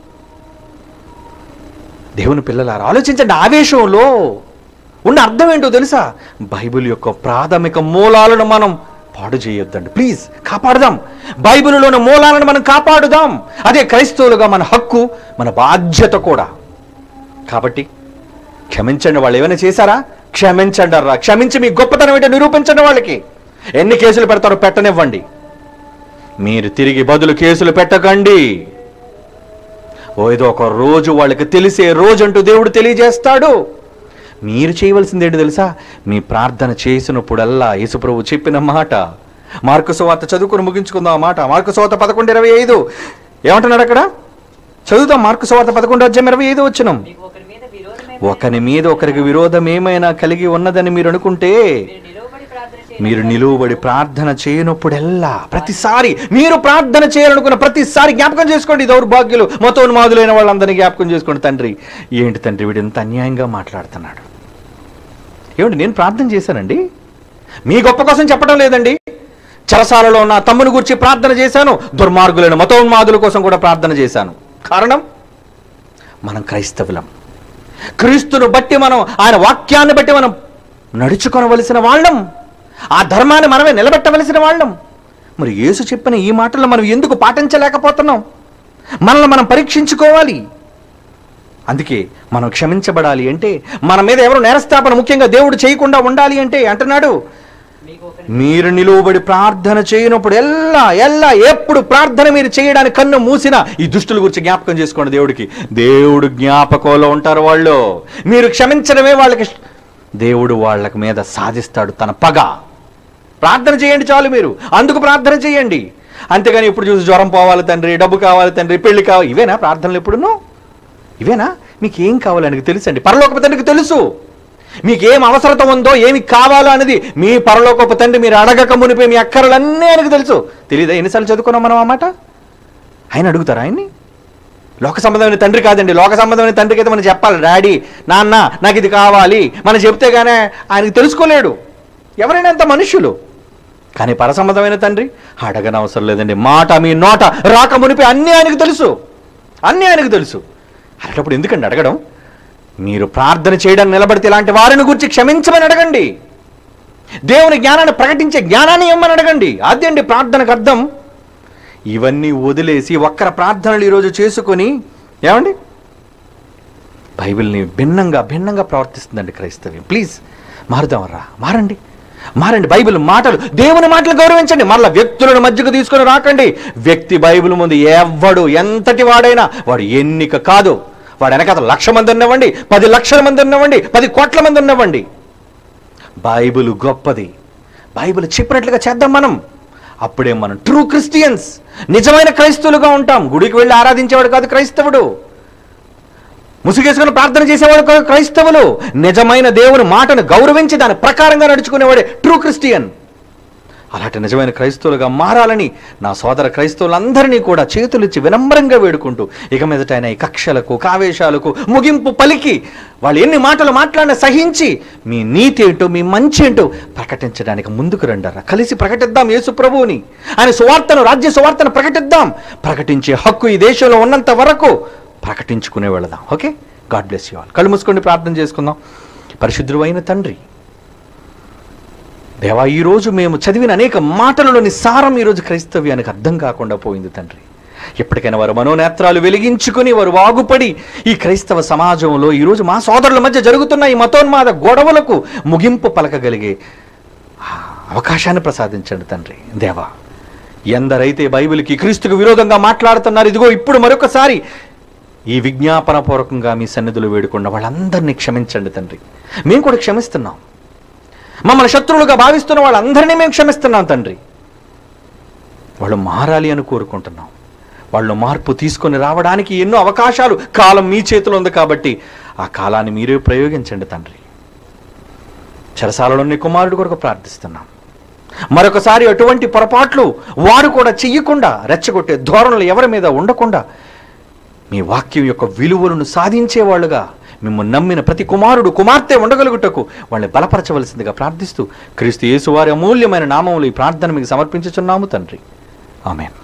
దేవుని పిల్లలారా ఆలోచించండి ఆవేశంలో ఉన్న అర్థం ఏంటో తెలుసా బైబిల్ యొక్క ప్రాథమిక మూలాలను మనం పాడు చేయొద్దండి ప్లీజ్ కాపాడుదాం బైబిల్లోని మూలాలను మనం కాపాడుదాం అదే క్రైస్తవులుగా మన హక్కు మన బాధ్యత కూడా కాబట్టి క్షమించండి వాళ్ళు ఏమైనా చేశారా క్షమించండి అర్రా క్షమించి మీ గొప్పతనం ఏంటో నిరూపించండి వాళ్ళకి ఎన్ని కేసులు పెడతారో పెట్టనివ్వండి మీరు తిరిగి బదులు కేసులు పెట్టకండి ఓ ఏదో ఒక రోజు వాళ్ళకి తెలిసే రోజు అంటూ దేవుడు తెలియజేస్తాడు మీరు చేయవలసింది ఏంటి తెలుసా మీ ప్రార్థన చేసినప్పుడల్లా యేసుప్రభు చెప్పిన మాట మార్కు సువార్త చదువుకుని ముగించుకుందాం ఆ మాట మార్కు సువార్త పదకొండు ఇరవై ఐదు ఏమంటున్నాడు అక్కడ చదువుతాం మార్కు సువార్త పదకొండు అధ్యాయం ఇరవై ఐదు వచ్చినాం మీకు ఒకరి మీద విరోధమే ఒకని మీద ఒకరికి విరోధం ఏమైనా కలిగి ఉన్నదని మీరు అనుకుంటే మీరు నిలువబడి ప్రార్థన చేయండి. మీరు నిలువబడి ప్రార్థన చేయనప్పుడెల్లా ప్రతిసారి మీరు ప్రార్థన చేయాలనుకున్న ప్రతిసారి జ్ఞాపకం చేసుకోండి దౌర్భాగ్యులు మతోన్మాదులైన వాళ్ళందరినీ జ్ఞాపకం చేసుకోండి తండ్రి ఏంటి తండ్రి వీడు ఇంత అన్యాయంగా మాట్లాడుతున్నాడు ఏమండి నేను ప్రార్థన చేశానండి మీ గొప్ప కోసం చెప్పడం లేదండి చెరసాలలో నా తమ్ముని గురించి ప్రార్థన చేశాను దుర్మార్గులైన మతోన్మాదుల కోసం కూడా ప్రార్థన చేశాను కారణం మనం క్రైస్తవులం క్రీస్తును బట్టి మనం ఆయన వాక్యాన్ని బట్టి మనం నడుచుకొనవలసిన వాళ్ళం ఆ ధర్మాన్ని మనమే నిలబెట్టవలసిన వాళ్ళం మరి యేసు చెప్పిన ఈ మాటలు మనం ఎందుకు పాటించలేకపోతున్నాం మనల్ని మనం పరీక్షించుకోవాలి అందుకే మనం క్షమించబడాలి అంటే మన మీద ఎవరు నేరస్థాపన ముఖ్యంగా దేవుడు చేయకుండా ఉండాలి అంటే అంటున్నాడు మీకు ఒకరి మీరు నిలువబడి ప్రార్థన చేయనప్పుడు ఎల్లా ఎల్లా ఎప్పుడు ప్రార్థన మీరు చేయడానికి కన్ను మూసిన ఈ దుష్టుల గురించి జ్ఞాపకం చేసుకోండి దేవుడికి దేవుడు జ్ఞాపకంలో ఉంటారు వాళ్ళు మీరు క్షమించడమే వాళ్ళకి ఇష్ట- దేవుడు వాళ్ళకి మీద సాధిస్తాడు తన పగ ప్రార్థన చేయండి చాలు మీరు అందుకు ప్రార్థన చేయండి అంతేగాని ఇప్పుడు చూసి జ్వరం పోవాలి తండ్రి డబ్బు కావాలి తండ్రి పెళ్లి కావాలి ఇవేనా ప్రార్థనలు ఎప్పుడును ఇవేనా మీకు ఏం కావాలి ఆయనకు తెలుసండి పరలోకపు తండ్రికి తెలుసు మీకు ఏం అవసరత ఉందో ఏమి కావాలో అనేది మీ పరలోకపు తండ్రి మీరు అడగక మునిపే మీ అక్కరలన్నీ ఆయనకు తెలుసు తెలియదా ఎన్నిసార్లు చదువుకున్నాం మనం ఆ మాట ఆయన అడుగుతారా ఆయన్ని లోక సంబంధమైన తండ్రి కాదండి లోక సంబంధమైన తండ్రికి అయితే మనం చెప్పాలి డాడీ నాన్న నాకు ఇది కావాలి మనం చెప్తే గానే ఆయనకి తెలుసుకోలేడు ఎవరైనా అంత మనుష్యులు కానీ పరసంబంధమైన తండ్రి అడగని అవసరం లేదండి మాట మీ నోట రాక మునిపి అన్నీ ఆయనకు తెలుసు అన్నీ ఆయనకు తెలుసు అలాంటప్పుడు ఎందుకండి అడగడం మీరు ప్రార్థన చేయడానికి నిలబడితే ఇలాంటి వారిని గురించి క్షమించమని అడగండి దేవుని జ్ఞానాన్ని ప్రకటించే జ్ఞానాన్ని ఇమ్మని అడగండి అదే అండి ప్రార్థనకు అర్థం ఇవన్నీ వదిలేసి ఒక్కర ప్రార్థనలు ఈరోజు చేసుకొని ఏమండి బైబిల్ని భిన్నంగా భిన్నంగా ప్రవర్తిస్తుందండి క్రైస్తవ్యం ప్లీజ్ మారుదామరా మారండి మారండి బైబిల్ మాటలు దేవుని మాటలు గౌరవించండి మరలా వ్యక్తులను మధ్యకు తీసుకొని రాకండి వ్యక్తి బైబిల్ ముందు ఎవ్వడు ఎంతటి వాడైనా వాడు ఎన్నిక కాదు వాడు వెనక లక్ష మంది ఉన్నవ్వండి పది లక్షల మంది ఉన్నవ్వండి పది కోట్ల మంది ఉన్నవ్వండి బైబిల్ గొప్పది బైబిల్ చెప్పినట్లుగా చేద్దాం మనం అప్పుడే మనం ట్రూ క్రిస్టియన్స్ నిజమైన క్రైస్తవులుగా ఉంటాం గుడికి వెళ్ళి ఆరాధించేవాడు కాదు క్రైస్తవుడు ముసుగేసుకుని ప్రార్థన చేసేవాడు కాదు క్రైస్తవులు నిజమైన దేవుని మాటను గౌరవించి దాని ప్రకారంగా నడుచుకునేవాడే ట్రూ క్రిస్టియన్ అలాంటి నిజమైన క్రైస్తవులుగా మారాలని నా సోదర క్రైస్తవులందరినీ కూడా చేతులిచ్చి వినమ్రంగా వేడుకుంటూ ఇక మీదట ఆయన ఈ కక్షలకు కావేశాలకు ముగింపు పలికి వాళ్ళు ఎన్ని మాటలు మాట్లాడినా సహించి మీ నీతి ఏంటో మీ మంచి ఏంటో ప్రకటించడానికి ముందుకు రండారా కలిసి ప్రకటిద్దాం యేసు ప్రభువుని ఆయన సువార్తను రాజ్య సువార్తను ప్రకటిద్దాం ప్రకటించే హక్కు ఈ దేశంలో ఉన్నంత వరకు ప్రకటించుకునే వెళదాం okay God bless you all కళ్ళు మూసుకొని ప్రార్థన చేసుకుందాం పరిశుద్ధుడు అయిన తండ్రి దేవా ఈరోజు మేము చదివిన అనేక మాటలలోని సారం ఈరోజు క్రైస్తవ్యానికి అర్థం కాకుండా పోయింది తండ్రి ఎప్పటికైనా వారు మనోనేత్రాలు వెలిగించుకుని వారు వాగుపడి ఈ క్రైస్తవ సమాజంలో ఈరోజు మా సోదరుల మధ్య జరుగుతున్న ఈ మతోన్మాద గొడవలకు ముగింపు పలకగలిగే ఆ అవకాశాన్ని ప్రసాదించండి తండ్రి దేవా ఎందరైతే బైబిల్కి క్రీస్తుకు విరోధంగా మాట్లాడుతున్నారు ఇదిగో ఇప్పుడు మరొకసారి ఈ విజ్ఞాపన పూర్వకంగా మీ సన్నిధులు వేడుకున్న వాళ్ళందరినీ క్షమించండి తండ్రి మేము కూడా క్షమిస్తున్నాం మమ్మల్ని శత్రువులుగా భావిస్తున్న వాళ్ళందరినీ మేము క్షమిస్తున్నాం తండ్రి వాళ్ళు మారాలి అని కోరుకుంటున్నాం వాళ్ళు మార్పు తీసుకొని రావడానికి ఎన్నో అవకాశాలు కాలం మీ చేతిలో ఉంది కాబట్టి ఆ కాలాన్ని మీరే ప్రయోగించండి తండ్రి చెరసాలలోని కుమారుడు కొరకు ప్రార్థిస్తున్నాం మరొకసారి అటువంటి పొరపాట్లు వారు కూడా చెయ్యకుండా రెచ్చగొట్టే ధోరణులు ఎవరి మీద ఉండకుండా మీ వాక్యం యొక్క విలువలను సాధించేవాళ్ళుగా మిమ్మల్ని నమ్మిన ప్రతి కుమారుడు కుమార్తె ఉండగలుగుటకు వాళ్ళని బలపరచవలసిందిగా ప్రార్థిస్తూ క్రీస్తు యేసు వారి అమూల్యమైన నామములు ఈ ప్రార్థన మీకు సమర్పించుచున్నాము తండ్రి ఆమెన్